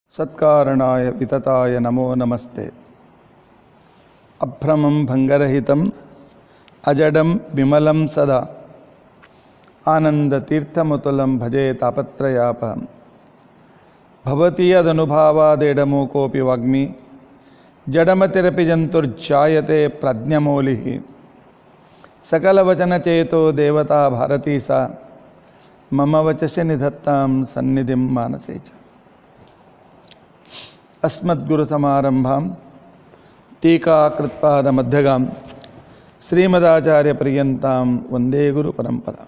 ಸತ್ಕಾರಣಾಯ ವಿತತಾಯ ನಮೋ ನಮಸ್ತೆ ಅಭ್ರಮಂ ಭಂಗರಹಿತಂ ಅಜಡಂ ವಿಮಲಂ ಸದಾ ಆನಂದತೀರ್ಥಮುತುಲಂ ಭಜೆ ತಾಪತ್ರಯಾಪಹಂ ಭವತಿ ಯದನುಭಾವಾದೇಡಮೂಕೋಪಿ ವಾಗ್ಮಿ ಜಡಮತಿರಪಿ ಜಂತುರ್ಜಾಯತೆ ಪ್ರಜ್ಞಮೌಲಿ ಸಕಲವಚನಚೇತೋ ದೇವತಾ ಭಾರತೀ ಸಾ ಮಮ ವಚಸಿ ನಿಧತ್ತಾಂ ಸನ್ನಿಧಿಂ ಮಾನಸೇ ಚ ಅಸ್ಮದ್ಗುರುಸಮಾರಂಭಾಂ ಟೀಕಾಕೃತ್ಪಾದಮಧ್ಯಗಾಂ ಶ್ರೀಮದಾಚಾರ್ಯಪರ್ಯಂತಾಂ ವಂದೇ ಗುರುಪರಂಪರಾ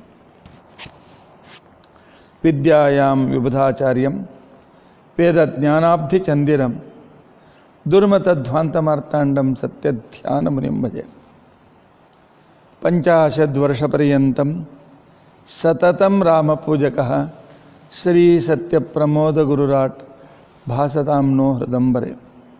ವಿದ್ಯಾಯಾಂ ವಿಬುಧಾಚಾರ್ಯಂ ವೇದಜ್ಞಾನಾಬ್ಧಿಚಂದಿರಂ ದುರ್ಮತಧ್ವಾಂತಮಾರ್ತಾಂಡಂ ಸತ್ಯಧ್ಯಾನಮುನಿಂ ಭಜೆ ಪಂಚಾಶದ್ವರ್ಷಪರ್ಯಂತಂ ಸತತಂ ರಾಮಪೂಜಕಃ ಶ್ರೀ ಸತ್ಯಪ್ರಮೋದಗುರುರಾಟ್ ಭಾಸತಾಂ ನೋ ಹೃದಂಬರೆ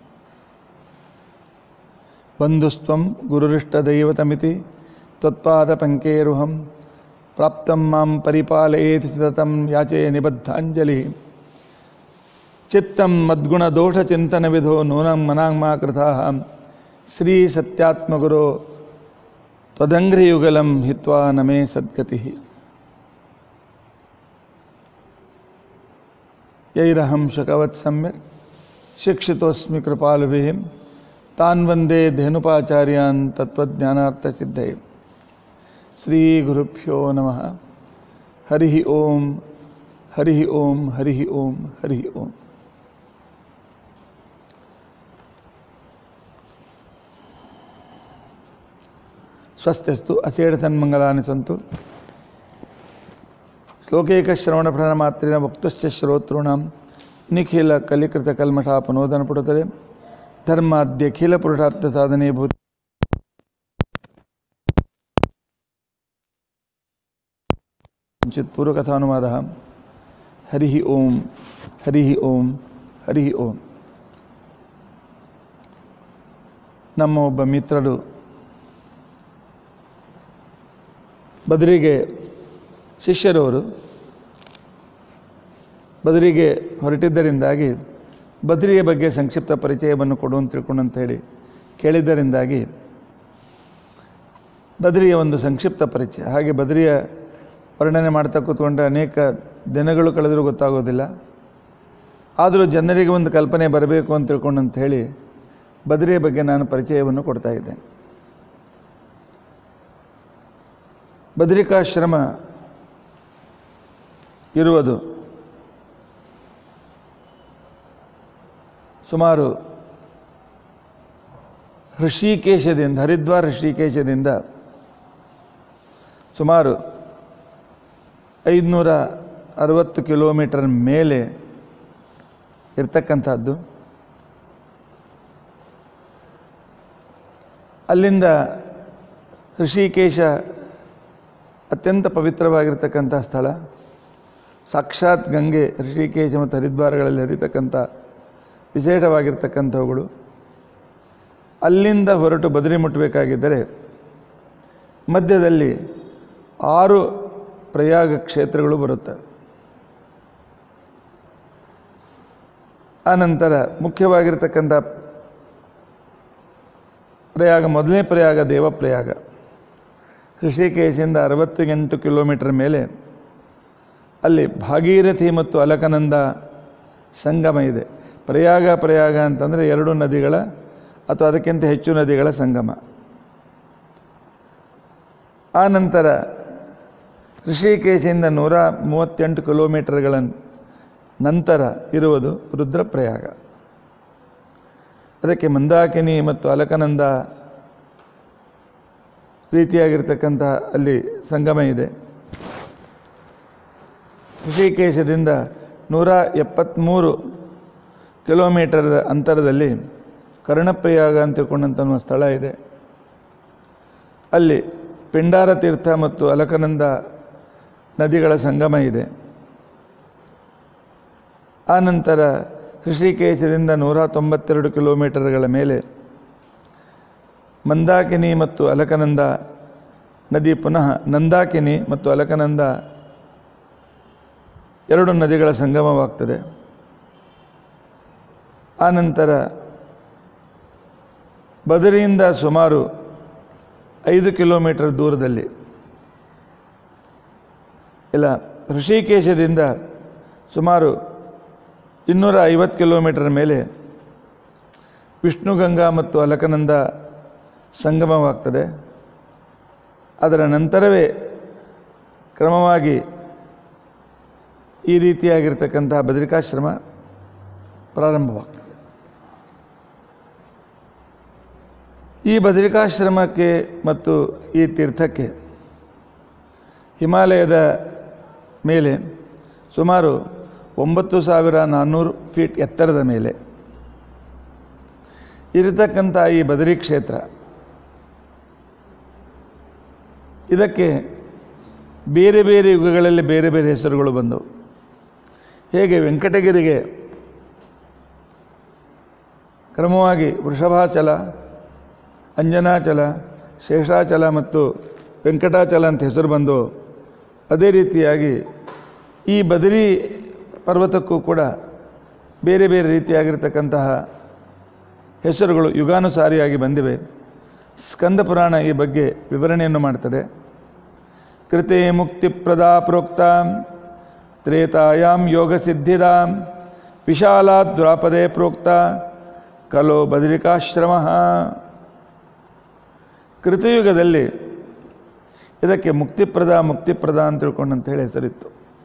ಬಂಧುಸ್ತ್ವಂ ಗುರುರಿಷ್ಟದೈವತಮಿತಿ ತ್ವತ್ಪಾದಪಂಕೇರುಹಂ ಪ್ರಾಪ್ತಂ ಮಾಂ ಪರಿಪಾಲಯೇತಿ ಸತತಂ ಯಾಚೆ ನಿಬದ್ಧಾಂಜಲಿ ಚಿತ್ತಂ ಮದ್ಗುಣದೋಷಚಿಂತನವಿಧೋ ನೂನಂ ಮನಾಂಗ್ಮಾ ಕೃತಾಃ ಶ್ರೀ ಸತ್ಯಾತ್ಮಗುರೋ ತ್ವದಂಘ್ರಿಯುಗಲಂ ಹಿತ್ವಾ ನಮೇ ಸದ್ಗತಿ ಯೈರಹಂ ಶಕವತ್ ಸಮ್ಯಕ್ ಶಿಕ್ಷಿತೋಸ್ಮಿ ಕೃಪಾಲುಭಿಃ ತಾನ್ ವಂದೇ ಧೇನುಪಾಚಾರ್ಯಾನ್ ತತ್ವಜ್ಞಾನಾರ್ಥಸಿದ್ಧೈ ಶ್ರೀ ಗುರುಭ್ಯೋ ನಮಃ ಹರಿ ಓಂ ಹರಿ ಓಂ ಹರಿ ಓಂ ಹರಿ ಓಂ ಸ್ವಸ್ತಿಸ್ತು ಅಸೇಢಸನ್ಮಂಗಲಾನಿ ಸಂತು ಶ್ಲೋಕೈಕಶ್ರವಣಫಲಮಾತ್ರೇಣ ವಕ್ತುಶ್ಚ ಶ್ರೋತॄಣಾಂ ನಿಖಿಲ ಕಲಿಕೃತ ಕಲ್ಮಷಾಪನೋದನ ಪುಟತರೆ ಧರ್ಮಾದ್ಯಖಿಲ ಪುರುಷಾರ್ಥ ಸಾಧನೆ ಭೂತಿ ಕಿಂಚಿತ್ ಪೂರ್ವಕಥಾನುವಾದ ಹರಿ ಓಂ ಹರಿ ಓಂ ಹರಿ ಓಂ ನಮ್ಮ ಒಬ್ಬ ಮಿತ್ರರು ಬದರಿಗೆ ಶಿಷ್ಯರವರು ಬದರಿಗೆ ಹೊರಟಿದ್ದರಿಂದಾಗಿ ಬದರಿಯ ಬಗ್ಗೆ ಸಂಕ್ಷಿಪ್ತ ಪರಿಚಯವನ್ನು ಕೊಡು ಅಂತ ತಿಳ್ಕೊಂಡು ಅಂತ ಹೇಳಿ ಕೇಳಿದ್ದರಿಂದಾಗಿ ಬದರಿಯ ಒಂದು ಸಂಕ್ಷಿಪ್ತ ಪರಿಚಯ ಹಾಗೆ ಬದರಿಯ ವರ್ಣನೆ ಮಾಡ್ತಾ ಕೂತ್ಕೊಂಡ್ರೆ ಅನೇಕ ದಿನಗಳು ಕಳೆದರೂ ಗೊತ್ತಾಗೋದಿಲ್ಲ ಆದರೂ ಜನರಿಗೆ ಒಂದು ಕಲ್ಪನೆ ಬರಬೇಕು ಅಂತ ತಿಳ್ಕೊಂಡು ಅಂತ ಹೇಳಿ ಬದರಿಯ ಬಗ್ಗೆ ನಾನು ಪರಿಚಯವನ್ನು ಕೊಡ್ತಾ ಇದ್ದೇನೆ ಬದರಿಕಾಶ್ರಮ ಇರುವುದು ಸುಮಾರು ಋಷಿಕೇಶದಿಂದ ಹರಿದ್ವಾರ ಋಷಿಕೇಶದಿಂದ ಸುಮಾರು ಐದುನೂರ ಅರವತ್ತು ಕಿಲೋಮೀಟರ್ ಮೇಲೆ ಇರ್ತಕ್ಕಂಥದ್ದು ಅಲ್ಲಿಂದ ಋಷಿಕೇಶ ಅತ್ಯಂತ ಪವಿತ್ರವಾಗಿರ್ತಕ್ಕಂಥ ಸ್ಥಳ ಸಾಕ್ಷಾತ್ ಗಂಗೆ ಋಷಿಕೇಶ ಮತ್ತು ಹರಿದ್ವಾರಗಳಲ್ಲಿ ಹರಿತಕ್ಕಂಥ ವಿಶೇಷವಾಗಿರ್ತಕ್ಕಂಥವುಗಳು ಅಲ್ಲಿಂದ ಹೊರಟು ಬದರಿ ಮುಟ್ಟಬೇಕಾಗಿದ್ದರೆ ಮಧ್ಯದಲ್ಲಿ ಆರು ಪ್ರಯಾಗ ಕ್ಷೇತ್ರಗಳು ಬರುತ್ತವೆ ಆನಂತರ ಮುಖ್ಯವಾಗಿರ್ತಕ್ಕಂಥ ಪ್ರಯಾಗ ಮೊದಲನೇ ಪ್ರಯಾಗ ದೇವಪ್ರಯಾಗ ಋಷಿಕೇಶಿಂದ ಅರವತ್ತು ಎಂಟು ಕಿಲೋಮೀಟರ್ ಮೇಲೆ ಅಲ್ಲಿ ಭಾಗೀರಥಿ ಮತ್ತು ಅಲಕನಂದ ಸಂಗಮ ಇದೆ ಪ್ರಯಾಗ ಪ್ರಯಾಗ ಅಂತಂದರೆ ಎರಡು ನದಿಗಳ ಅಥವಾ ಅದಕ್ಕಿಂತ ಹೆಚ್ಚು ನದಿಗಳ ಸಂಗಮ ಆ ನಂತರ ಋಷಿಕೇಶಿಂದ ನೂರ ಮೂವತ್ತೆಂಟು ಕಿಲೋಮೀಟರ್ಗಳ ನಂತರ ಇರುವುದು ರುದ್ರಪ್ರಯಾಗ ಅದಕ್ಕೆ ಮಂದಾಕಿನಿ ಮತ್ತು ಅಲಕನಂದ ರೀತಿಯಾಗಿರ್ತಕ್ಕಂಥ ಅಲ್ಲಿ ಸಂಗಮ ಇದೆ ಋಷಿಕೇಶದಿಂದ ನೂರ ಎಪ್ಪತ್ತ್ಮೂರು ಕಿಲೋಮೀಟರ್ ಅಂತರದಲ್ಲಿ ಕರ್ಣಪ್ರಯಾಗ ಅಂತ ತಿಳ್ಕೊಂಡಂಥ ಸ್ಥಳ ಇದೆ ಅಲ್ಲಿ ಪಿಂಡಾರ ತೀರ್ಥ ಮತ್ತು ಅಲಕನಂದ ನದಿಗಳ ಸಂಗಮ ಇದೆ ಆನಂತರ ಋಷಿಕೇಶದಿಂದ ನೂರ ತೊಂಬತ್ತೆರಡು ಕಿಲೋಮೀಟರ್ಗಳ ಮೇಲೆ ಮಂದಾಕಿನಿ ಮತ್ತು ಅಲಕನಂದ ನದಿ ಪುನಃ ನಂದಾಕಿನಿ ಮತ್ತು ಅಲಕನಂದ ಎರಡು ನದಿಗಳ ಸಂಗಮವಾಗ್ತದೆ ಆನಂತರ ಬದರಿಯಿಂದ ಸುಮಾರು ಐದು ಕಿಲೋಮೀಟರ್ ದೂರದಲ್ಲಿ ಇಲ್ಲ ಋಷಿಕೇಶದಿಂದ ಸುಮಾರು ಇನ್ನೂರ ಐವತ್ತು ಕಿಲೋಮೀಟರ್ ಮೇಲೆ ವಿಷ್ಣುಗಂಗಾ ಮತ್ತು ಅಲಕನಂದ ಸಂಗಮವಾಗ್ತದೆ ಅದರ ನಂತರವೇ ಕ್ರಮವಾಗಿ ಈ ರೀತಿಯಾಗಿರ್ತಕ್ಕಂತಹ ಬದರಿಕಾಶ್ರಮ ಪ್ರಾರಂಭವಾಗ್ತದೆ ಈ ಬದರಿಕಾಶ್ರಮಕ್ಕೆ ಮತ್ತು ಈ ತೀರ್ಥಕ್ಕೆ ಹಿಮಾಲಯದ ಮೇಲೆ ಸುಮಾರು ಒಂಬತ್ತು ಸಾವಿರ ನಾನ್ನೂರು ಫೀಟ್ ಎತ್ತರದ ಮೇಲೆ ಇರತಕ್ಕಂಥ ಈ ಬದರಿ ಕ್ಷೇತ್ರ ಇದಕ್ಕೆ ಬೇರೆ ಬೇರೆ ಯುಗಗಳಲ್ಲಿ ಬೇರೆ ಬೇರೆ ಹೆಸರುಗಳು ಬಂದವು ಹೇಗೆ ವೆಂಕಟಗಿರಿಗೆ ಕ್ರಮವಾಗಿ ವೃಷಭಾಚಲ ಅಂಜನಾಚಲ ಶೇಷಾಚಲ ಮತ್ತು ವೆಂಕಟಾಚಲ ಅಂತ ಹೆಸರು ಬಂದು ಅದೇ ರೀತಿಯಾಗಿ ಈ ಬದರಿ ಪರ್ವತಕ್ಕೂ ಕೂಡ ಬೇರೆ ಬೇರೆ ರೀತಿಯಾಗಿರ್ತಕ್ಕಂತಹ ಹೆಸರುಗಳು ಯುಗಾನುಸಾರಿಯಾಗಿ ಬಂದಿವೆ ಸ್ಕಂದ ಪುರಾಣ ಈ ಬಗ್ಗೆ ವಿವರಣೆಯನ್ನು ಮಾಡ್ತದೆ ಕೃತೆ ಮುಕ್ತಿಪ್ರದಾ ಪ್ರೋಕ್ತ ತ್ರೇತಾಯಾಮ್ ಯೋಗ ಸಿದ್ಧಿದಾಂ ವಿಶಾಲಾತ್ ದ್ವಾಪದೇ ಪ್ರೋಕ್ತ ಕಲೋ ಬದರಿಕಾಶ್ರಮ ಕೃತಯುಗದಲ್ಲಿ ಇದಕ್ಕೆ ಮುಕ್ತಿಪ್ರದ ಮುಕ್ತಿಪ್ರದ ಅಂತ ತಿಳ್ಕೊಂಡು ಅಂತ ಹೇಳಿ ಹೆಸರಿತ್ತು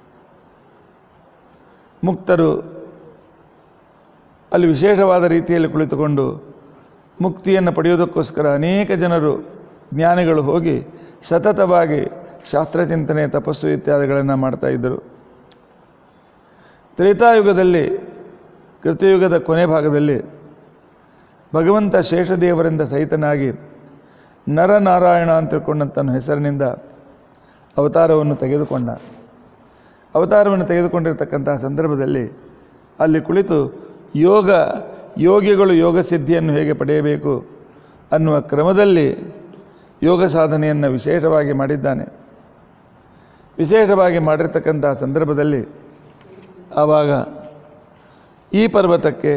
ಮುಕ್ತರು ಅಲ್ಲಿ ವಿಶೇಷವಾದ ರೀತಿಯಲ್ಲಿ ಕುಳಿತುಕೊಂಡು ಮುಕ್ತಿಯನ್ನು ಪಡೆಯುವುದಕ್ಕೋಸ್ಕರ ಅನೇಕ ಜನರು ಜ್ಞಾನಿಗಳು ಹೋಗಿ ಸತತವಾಗಿ ಶಾಸ್ತ್ರಚಿಂತನೆ ತಪಸ್ಸು ಇತ್ಯಾದಿಗಳನ್ನು ಮಾಡ್ತಾ ಇದ್ದರು ತ್ರೇತಾಯುಗದಲ್ಲಿ ಕೃತಯುಗದ ಕೊನೆ ಭಾಗದಲ್ಲಿ ಭಗವಂತ ಶೇಷದೇವರಿಂದ ಸಹಿತನಾಗಿ ನರನಾರಾಯಣ ಅಂತ ತಿಳ್ಕೊಂಡಂತ ಹೆಸರಿನಿಂದ ಅವತಾರವನ್ನು ತೆಗೆದುಕೊಂಡ ಅವತಾರವನ್ನು ತೆಗೆದುಕೊಂಡಿರ್ತಕ್ಕಂತಹ ಸಂದರ್ಭದಲ್ಲಿ ಅಲ್ಲಿ ಕುಳಿತು ಯೋಗ ಯೋಗಿಗಳು ಯೋಗ ಸಿದ್ಧಿಯನ್ನು ಹೇಗೆ ಪಡೆಯಬೇಕು ಅನ್ನುವ ಕ್ರಮದಲ್ಲಿ ಯೋಗ ಸಾಧನೆಯನ್ನು ವಿಶೇಷವಾಗಿ ಮಾಡಿದ್ದಾನೆ ವಿಶೇಷವಾಗಿ ಮಾಡಿರ್ತಕ್ಕಂತಹ ಸಂದರ್ಭದಲ್ಲಿ ಆವಾಗ ಈ ಪರ್ವತಕ್ಕೆ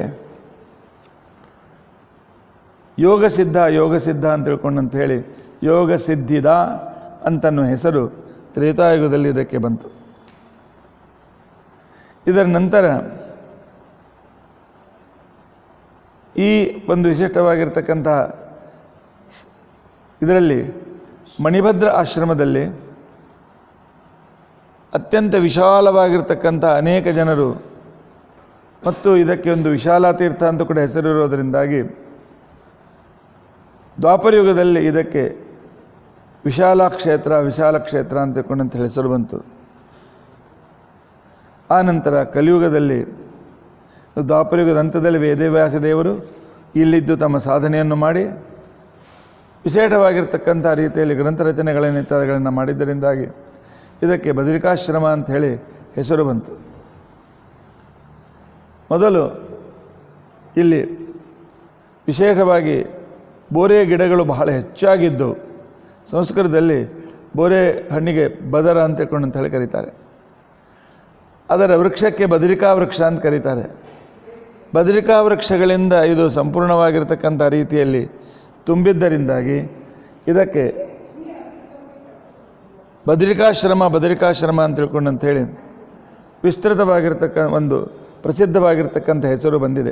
ಯೋಗ ಸಿದ್ಧ ಯೋಗ ಸಿದ್ಧ ಅಂತ ತಿಳ್ಕೊಂಡಂತ ಹೇಳಿ ಯೋಗ ಸಿದ್ಧಿದ ಅಂತನ್ನೋ ಹೆಸರು ತ್ರೇತಾಯುಗದಲ್ಲಿ ಇದಕ್ಕೆ ಬಂತು ಇದರ ನಂತರ ಈ ಒಂದು ವಿಶಿಷ್ಟವಾಗಿರ್ತಕ್ಕಂತಹ ಇದರಲ್ಲಿ ಮಣಿಭದ್ರ ಆಶ್ರಮದಲ್ಲಿ ಅತ್ಯಂತ ವಿಶಾಲವಾಗಿರ್ತಕ್ಕಂಥ ಅನೇಕ ಜನರು ಮತ್ತು ಇದಕ್ಕೆ ಒಂದು ವಿಶಾಲ ತೀರ್ಥ ಅಂತ ಕೂಡ ಹೆಸರಿರೋದರಿಂದಾಗಿ ದ್ವಾಪರಯುಗದಲ್ಲಿ ಇದಕ್ಕೆ ವಿಶಾಲ ಕ್ಷೇತ್ರ ವಿಶಾಲ ಕ್ಷೇತ್ರ ಅಂತ ತಿಳ್ಕೊಂಡಂತ ಹೆಸರು ಬಂತು ಆ ನಂತರ ಕಲಿಯುಗದಲ್ಲಿ ದ್ವಾಪರಯುಗದ ಹಂತದಲ್ಲಿ ವೇದವ್ಯಾಸ ದೇವರು ಇಲ್ಲಿದ್ದು ತಮ್ಮ ಸಾಧನೆಯನ್ನು ಮಾಡಿ ವಿಶೇಷವಾಗಿರ್ತಕ್ಕಂಥ ರೀತಿಯಲ್ಲಿ ಗ್ರಂಥ ರಚನೆಗಳನ್ನು ಇತ್ಯಾದಿಗಳನ್ನು ಮಾಡಿದ್ದರಿಂದಾಗಿ ಇದಕ್ಕೆ ಬದರಿಕಾಶ್ರಮ ಅಂತ ಹೇಳಿ ಹೆಸರು ಬಂತು ಮೊದಲು ಇಲ್ಲಿ ವಿಶೇಷವಾಗಿ ಬೋರೆ ಗಿಡಗಳು ಬಹಳ ಹೆಚ್ಚಾಗಿದ್ದು ಸಂಸ್ಕೃತದಲ್ಲಿ ಬೋರೆ ಹಣ್ಣಿಗೆ ಬದರ ಅಂತ ತಿಳ್ಕೊಂಡು ಅಂತ ಹೇಳಿ ಕರೀತಾರೆ ಅದರ ವೃಕ್ಷಕ್ಕೆ ಬದರಿಕಾ ವೃಕ್ಷ ಅಂತ ಕರೀತಾರೆ ಬದರಿಕಾ ವೃಕ್ಷಗಳಿಂದ ಇದು ಸಂಪೂರ್ಣವಾಗಿರ್ತಕ್ಕಂಥ ರೀತಿಯಲ್ಲಿ ತುಂಬಿದ್ದರಿಂದಾಗಿ ಇದಕ್ಕೆ ಬದರಿಕಾಶ್ರಮ ಬದರಿಕಾಶ್ರಮ ಅಂತ ತಿಳ್ಕೊಂಡು ಅಂತೇಳಿ ವಿಸ್ತೃತವಾಗಿರ್ತಕ್ಕ ಒಂದು ಪ್ರಸಿದ್ಧವಾಗಿರ್ತಕ್ಕಂಥ ಹೆಸರು ಬಂದಿದೆ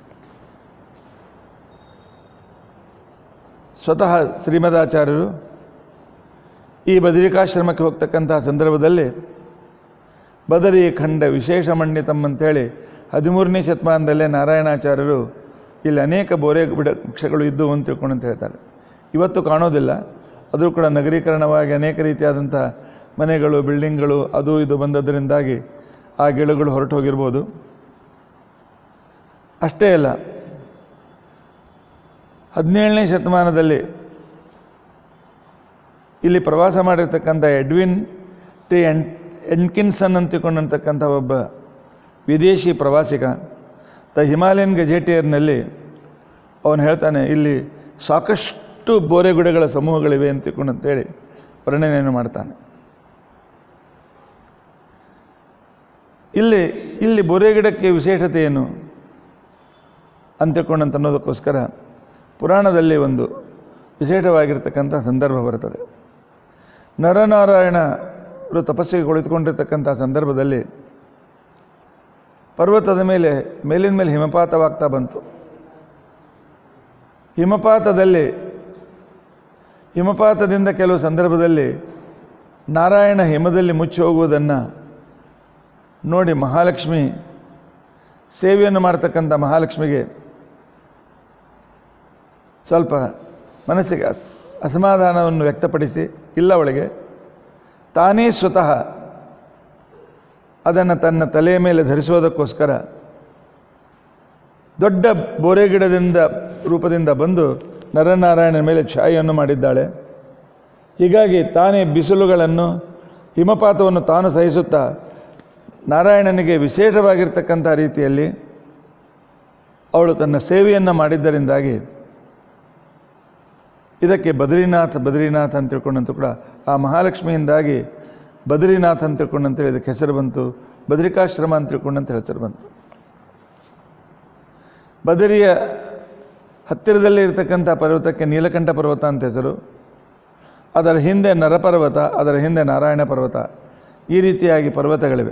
ಸ್ವತಃ ಶ್ರೀಮದಾಚಾರ್ಯರು ಈ ಬದರಿಕಾಶ್ರಮಕ್ಕೆ ಹೋಗ್ತಕ್ಕಂತಹ ಸಂದರ್ಭದಲ್ಲಿ ಬದರಿ ಖಂಡ ವಿಶೇಷ ಮಂಡಿತಂ ಅಂತೇಳಿ ಹದಿಮೂರನೇ ಶತಮಾನದಲ್ಲೇ ನಾರಾಯಣಾಚಾರ್ಯರು ಇಲ್ಲಿ ಅನೇಕ ಬೋರೆ ಬಿಡ ವೃಕ್ಷಗಳು ಇದ್ದವು ಅಂತ ತಿಳ್ಕೊಂಡು ಅಂತ ಹೇಳ್ತಾರೆ ಇವತ್ತು ಕಾಣೋದಿಲ್ಲ ಅದು ಕೂಡ ನಗರೀಕರಣವಾಗಿ ಅನೇಕ ರೀತಿಯಾದಂಥ ಮನೆಗಳು ಬಿಲ್ಡಿಂಗ್ಗಳು ಅದು ಇದು ಬಂದದರಿಂದಾಗಿ ಆ ಗಿಡಗಳು ಹೊರಟು ಹೋಗಿರ್ಬೋದು ಅಷ್ಟೇ ಅಲ್ಲ ಹದಿನೇಳನೇ ಶತಮಾನದಲ್ಲಿ ಇಲ್ಲಿ ಪ್ರವಾಸ ಮಾಡಿರ್ತಕ್ಕಂಥ ಎಡ್ವಿನ್ ಟಿ ಎನ್ ಎನ್ಕಿನ್ಸನ್ ಅಂತಿಕೊಂಡಂತಕ್ಕಂಥ ಒಬ್ಬ ವಿದೇಶಿ ಪ್ರವಾಸಿಗ ದ ಹಿಮಾಲಯನ್ ಗೆಜೆಟಿಯರ್ನಲ್ಲಿ ಅವನು ಹೇಳ್ತಾನೆ ಇಲ್ಲಿ ಸಾಕಷ್ಟು ಬೋರೆಗುಡೆಗಳ ಸಮೂಹಗಳಿವೆ ಅಂತಿಕೊಂಡು ಅಂತೇಳಿ ವರ್ಣನೆಯನ್ನು ಮಾಡ್ತಾನೆ ಇಲ್ಲಿ ಇಲ್ಲಿ ಬೋರೆಗಿಡಕ್ಕೆ ವಿಶೇಷತೆ ಏನು ಅಂತ್ಯಕೊಂಡಂತ ಅನ್ನೋದಕ್ಕೋಸ್ಕರ ಪುರಾಣದಲ್ಲಿ ಒಂದು ವಿಶೇಷವಾಗಿರ್ತಕ್ಕಂಥ ಸಂದರ್ಭ ಬರ್ತದೆ ನರನಾರಾಯಣರು ತಪಸ್ಸಿಗೆ ಕುಳಿತುಕೊಂಡಿರ್ತಕ್ಕಂಥ ಸಂದರ್ಭದಲ್ಲಿ ಪರ್ವತದ ಮೇಲೆ ಮೇಲಿನ ಮೇಲೆ ಹಿಮಪಾತವಾಗ್ತಾ ಬಂತು ಹಿಮಪಾತದಲ್ಲಿ ಹಿಮಪಾತದಿಂದ ಕೆಲವು ಸಂದರ್ಭದಲ್ಲಿ ನಾರಾಯಣ ಹಿಮದಲ್ಲಿ ಮುಚ್ಚಿ ಹೋಗುವುದನ್ನು ನೋಡಿ ಮಹಾಲಕ್ಷ್ಮಿ ಸೇವೆಯನ್ನು ಮಾಡ್ತಕ್ಕಂಥ ಮಹಾಲಕ್ಷ್ಮಿಗೆ ಸ್ವಲ್ಪ ಮನಸ್ಸಿಗೆ ಅಸ್ ಅಸಮಾಧಾನವನ್ನು ವ್ಯಕ್ತಪಡಿಸಿ ಇಲ್ಲ ಒಳಗೆ ತಾನೇ ಸ್ವತಃ ಅದನ್ನು ತನ್ನ ತಲೆಯ ಮೇಲೆ ಧರಿಸುವುದಕ್ಕೋಸ್ಕರ ದೊಡ್ಡ ಬೋರೆಗಿಡದಿಂದ ರೂಪದಿಂದ ಬಂದು ನರನಾರಾಯಣನ ಮೇಲೆ ಛಾಯೆಯನ್ನು ಮಾಡಿದ್ದಾಳೆ ಹೀಗಾಗಿ ತಾನೇ ಬಿಸಿಲುಗಳನ್ನು ಹಿಮಪಾತವನ್ನು ತಾನು ಸಹಿಸುತ್ತಾ ನಾರಾಯಣನಿಗೆ ವಿಶೇಷವಾಗಿರ್ತಕ್ಕಂಥ ರೀತಿಯಲ್ಲಿ ಅವಳು ತನ್ನ ಸೇವೆಯನ್ನು ಮಾಡಿದ್ದರಿಂದಾಗಿ ಇದಕ್ಕೆ ಬದ್ರಿನಾಥ್ ಬದ್ರಿನಾಥ್ ಅಂತ ತಿಳ್ಕೊಂಡಂತೂ ಕೂಡ ಆ ಮಹಾಲಕ್ಷ್ಮಿಯಿಂದಾಗಿ ಬದ್ರಿನಾಥ್ ಅಂತ ತಿಳ್ಕೊಂಡಂತೇಳಿ ಇದಕ್ಕೆ ಹೆಸರು ಬಂತು ಬದ್ರಿಕಾಶ್ರಮ ಅಂತ ತಿಳ್ಕೊಂಡಂತ ಹೆಸರು ಬಂತು ಬದರಿಯ ಹತ್ತಿರದಲ್ಲಿ ಇರತಕ್ಕಂಥ ಪರ್ವತಕ್ಕೆ ನೀಲಕಂಠ ಪರ್ವತ ಅಂತ ಹೆಸರು ಅದರ ಹಿಂದೆ ನರಪರ್ವತ ಅದರ ಹಿಂದೆ ನಾರಾಯಣ ಪರ್ವತ ಈ ರೀತಿಯಾಗಿ ಪರ್ವತಗಳಿವೆ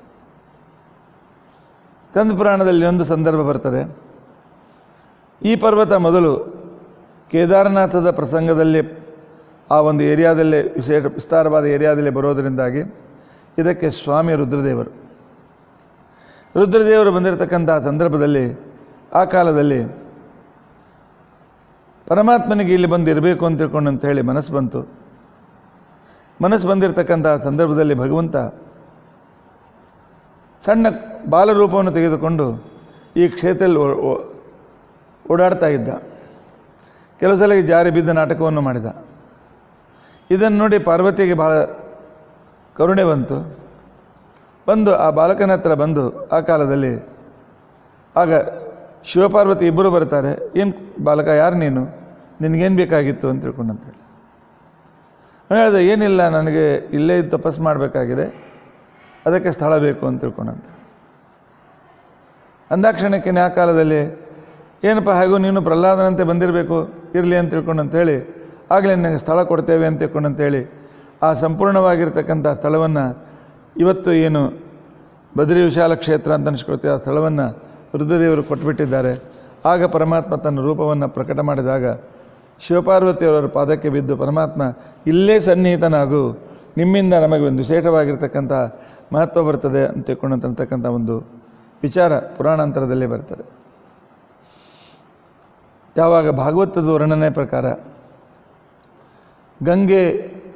ಕಂದ ಪುರಾಣದಲ್ಲಿ ಒಂದು ಸಂದರ್ಭ ಬರ್ತದೆ ಈ ಪರ್ವತ ಮೊದಲು ಕೇದಾರನಾಥದ ಪ್ರಸಂಗದಲ್ಲಿ ಆ ಒಂದು ಏರಿಯಾದಲ್ಲೇ ವಿಶೇಷ ವಿಸ್ತಾರವಾದ ಏರಿಯಾದಲ್ಲಿ ಬರೋದರಿಂದಾಗಿ ಇದಕ್ಕೆ ಸ್ವಾಮಿ ರುದ್ರದೇವರು ರುದ್ರದೇವರು ಬಂದಿರತಕ್ಕಂಥ ಸಂದರ್ಭದಲ್ಲಿ ಆ ಕಾಲದಲ್ಲಿ ಪರಮಾತ್ಮನಿಗೆ ಇಲ್ಲಿ ಬಂದು ಇರಬೇಕು ಅಂತ ತಿಳ್ಕೊಂಡು ಅಂತ ಹೇಳಿ ಮನಸ್ಸು ಬಂತು ಮನಸ್ಸು ಬಂದಿರತಕ್ಕಂಥ ಸಂದರ್ಭದಲ್ಲಿ ಭಗವಂತ ಸಣ್ಣ ಬಾಲರೂಪವನ್ನು ತೆಗೆದುಕೊಂಡು ಈ ಕ್ಷೇತ್ರದಲ್ಲಿ ಓ- ಓ- ಓಡಾಡ್ತಾ ಇದ್ದ ಕೆಲವು ಸಲ ಈ ಜಾರಿ ಬಿದ್ದ ನಾಟಕವನ್ನು ಮಾಡಿದ ಇದನ್ನು ನೋಡಿ ಪಾರ್ವತಿಗೆ ಬಹಳ ಕರುಣೆ ಬಂತು ಬಂದು ಆ ಬಾಲಕನ ಹತ್ರ ಬಂದು ಆ ಕಾಲದಲ್ಲಿ ಆಗ ಶಿವಪಾರ್ವತಿ ಇಬ್ಬರು ಬರ್ತಾರೆ ಏನು ಬಾಲಕ ಯಾರು ನೀನು ನಿನಗೇನು ಬೇಕಾಗಿತ್ತು ಅಂತ ತಿಳ್ಕೊಂಡಂತೇಳಿ ಅವನು ಹೇಳಿದೆ ಏನಿಲ್ಲ ನನಗೆ ಇಲ್ಲೇ ಇದ್ದು ತಪಸ್ಸು ಮಾಡಬೇಕಾಗಿದೆ ಅದಕ್ಕೆ ಸ್ಥಳ ಬೇಕು ಅಂತ ತಿಳ್ಕೊಂಡಂತ ಅಂದಾಕ್ಷಣಕ್ಕೆ ಆ ಕಾಲದಲ್ಲಿ ಏನಪ್ಪ ಹಾಗೂ ನೀನು ಪ್ರಹ್ಲಾದನಂತೆ ಬಂದಿರಬೇಕು ಇರಲಿ ಅಂತ ತಿಳ್ಕೊಂಡಂತೇಳಿ ಆಗಲೇ ನಿನಗೆ ಸ್ಥಳ ಕೊಡ್ತೇವೆ ಅಂತ ತಿಳ್ಕೊಂಡಂತೇಳಿ ಆ ಸಂಪೂರ್ಣವಾಗಿರ್ತಕ್ಕಂಥ ಸ್ಥಳವನ್ನು ಇವತ್ತು ಏನು ಬದ್ರಿ ವಿಶಾಲ ಕ್ಷೇತ್ರ ಅಂತ ಅನಿಸ್ಕೊಳ್ತೀವಿ ಆ ಸ್ಥಳವನ್ನು ರುದ್ರದೇವರು ಕೊಟ್ಬಿಟ್ಟಿದ್ದಾರೆ ಆಗ ಪರಮಾತ್ಮ ತನ್ನ ರೂಪವನ್ನು ಪ್ರಕಟ ಮಾಡಿದಾಗ ಶಿವಪಾರ್ವತಿಯವರ ಪಾದಕ್ಕೆ ಬಿದ್ದು ಪರಮಾತ್ಮ ಇಲ್ಲೇ ಸನ್ನಿಹಿತನಾಗು ನಿಮ್ಮಿಂದ ನಮಗೆ ಒಂದು ವಿಶೇಷವಾಗಿರ್ತಕ್ಕಂಥ ಮಹತ್ವ ಬರ್ತದೆ ಅಂತ ತಿಳ್ಕೊಂಡಂತಕ್ಕಂಥ ಒಂದು ವಿಚಾರ ಪುರಾಣಾಂತರದಲ್ಲಿ ಬರ್ತದೆ ಯಾವಾಗ ಭಾಗವತದ ವರ್ಣನೆ ಪ್ರಕಾರ ಗಂಗೆ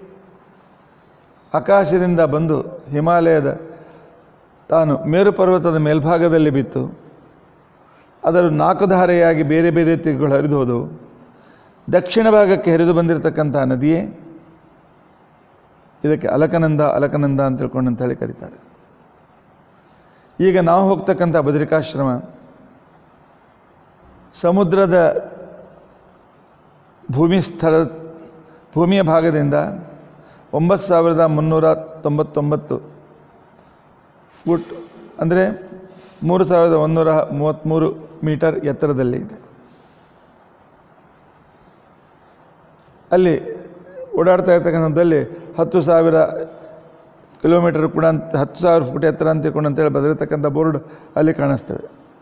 ಆಕಾಶದಿಂದ ಬಂದು ಹಿಮಾಲಯದ ತಾನು ಮೇರು ಪರ್ವತದ ಮೇಲ್ಭಾಗದಲ್ಲಿ ಬಿತ್ತು ಅದರ ನಾಲ್ಕು ಧಾರೆಯಾಗಿ ಬೇರೆ ಬೇರೆ ತಿರುಗಳು ಹರಿದು ಹೋದವು ದಕ್ಷಿಣ ಭಾಗಕ್ಕೆ ಹರಿದು ಬಂದಿರತಕ್ಕಂಥ ನದಿಯೇ ಇದಕ್ಕೆ ಅಲಕನಂದ ಅಲಕನಂದ ಅಂತ ತಿಳ್ಕೊಂಡು ಅಂತ ಹೇಳಿ ಕರೀತಾರೆ ಈಗ ನಾವು ಹೋಗ್ತಕ್ಕಂಥ ಬದರಿಕಾಶ್ರಮ ಸಮುದ್ರದ ಭೂಮಿ ಸ್ಥಳ ಭೂಮಿಯ ಭಾಗದಿಂದ ಒಂಬತ್ತು ಸಾವಿರದ ಮುನ್ನೂರ ತೊಂಬತ್ತೊಂಬತ್ತು ಫುಟ್ ಅಂದರೆ ಮೂರು ಸಾವಿರದ ಒಂದೂರ ಮೂವತ್ತ್ಮೂರು ಮೀಟರ್ ಎತ್ತರದಲ್ಲಿ ಇದೆ ಅಲ್ಲಿ ಓಡಾಡ್ತಾ ಇರ್ತಕ್ಕಂಥದ್ದಲ್ಲಿ ಹತ್ತು ಸಾವಿರ ಕಿಲೋಮೀಟರ್ ಕೂಡ ಅಂತ ಹತ್ತು ಸಾವಿರ ಫುಟ್ ಎತ್ತರ ಅಂತ ತಿಳ್ಕೊಂಡು ಅಂತೇಳಿ ಬದಲಿರ್ತಕ್ಕಂಥ ಬೋರ್ಡ್ ಅಲ್ಲಿ ಕಾಣಿಸ್ತವೆ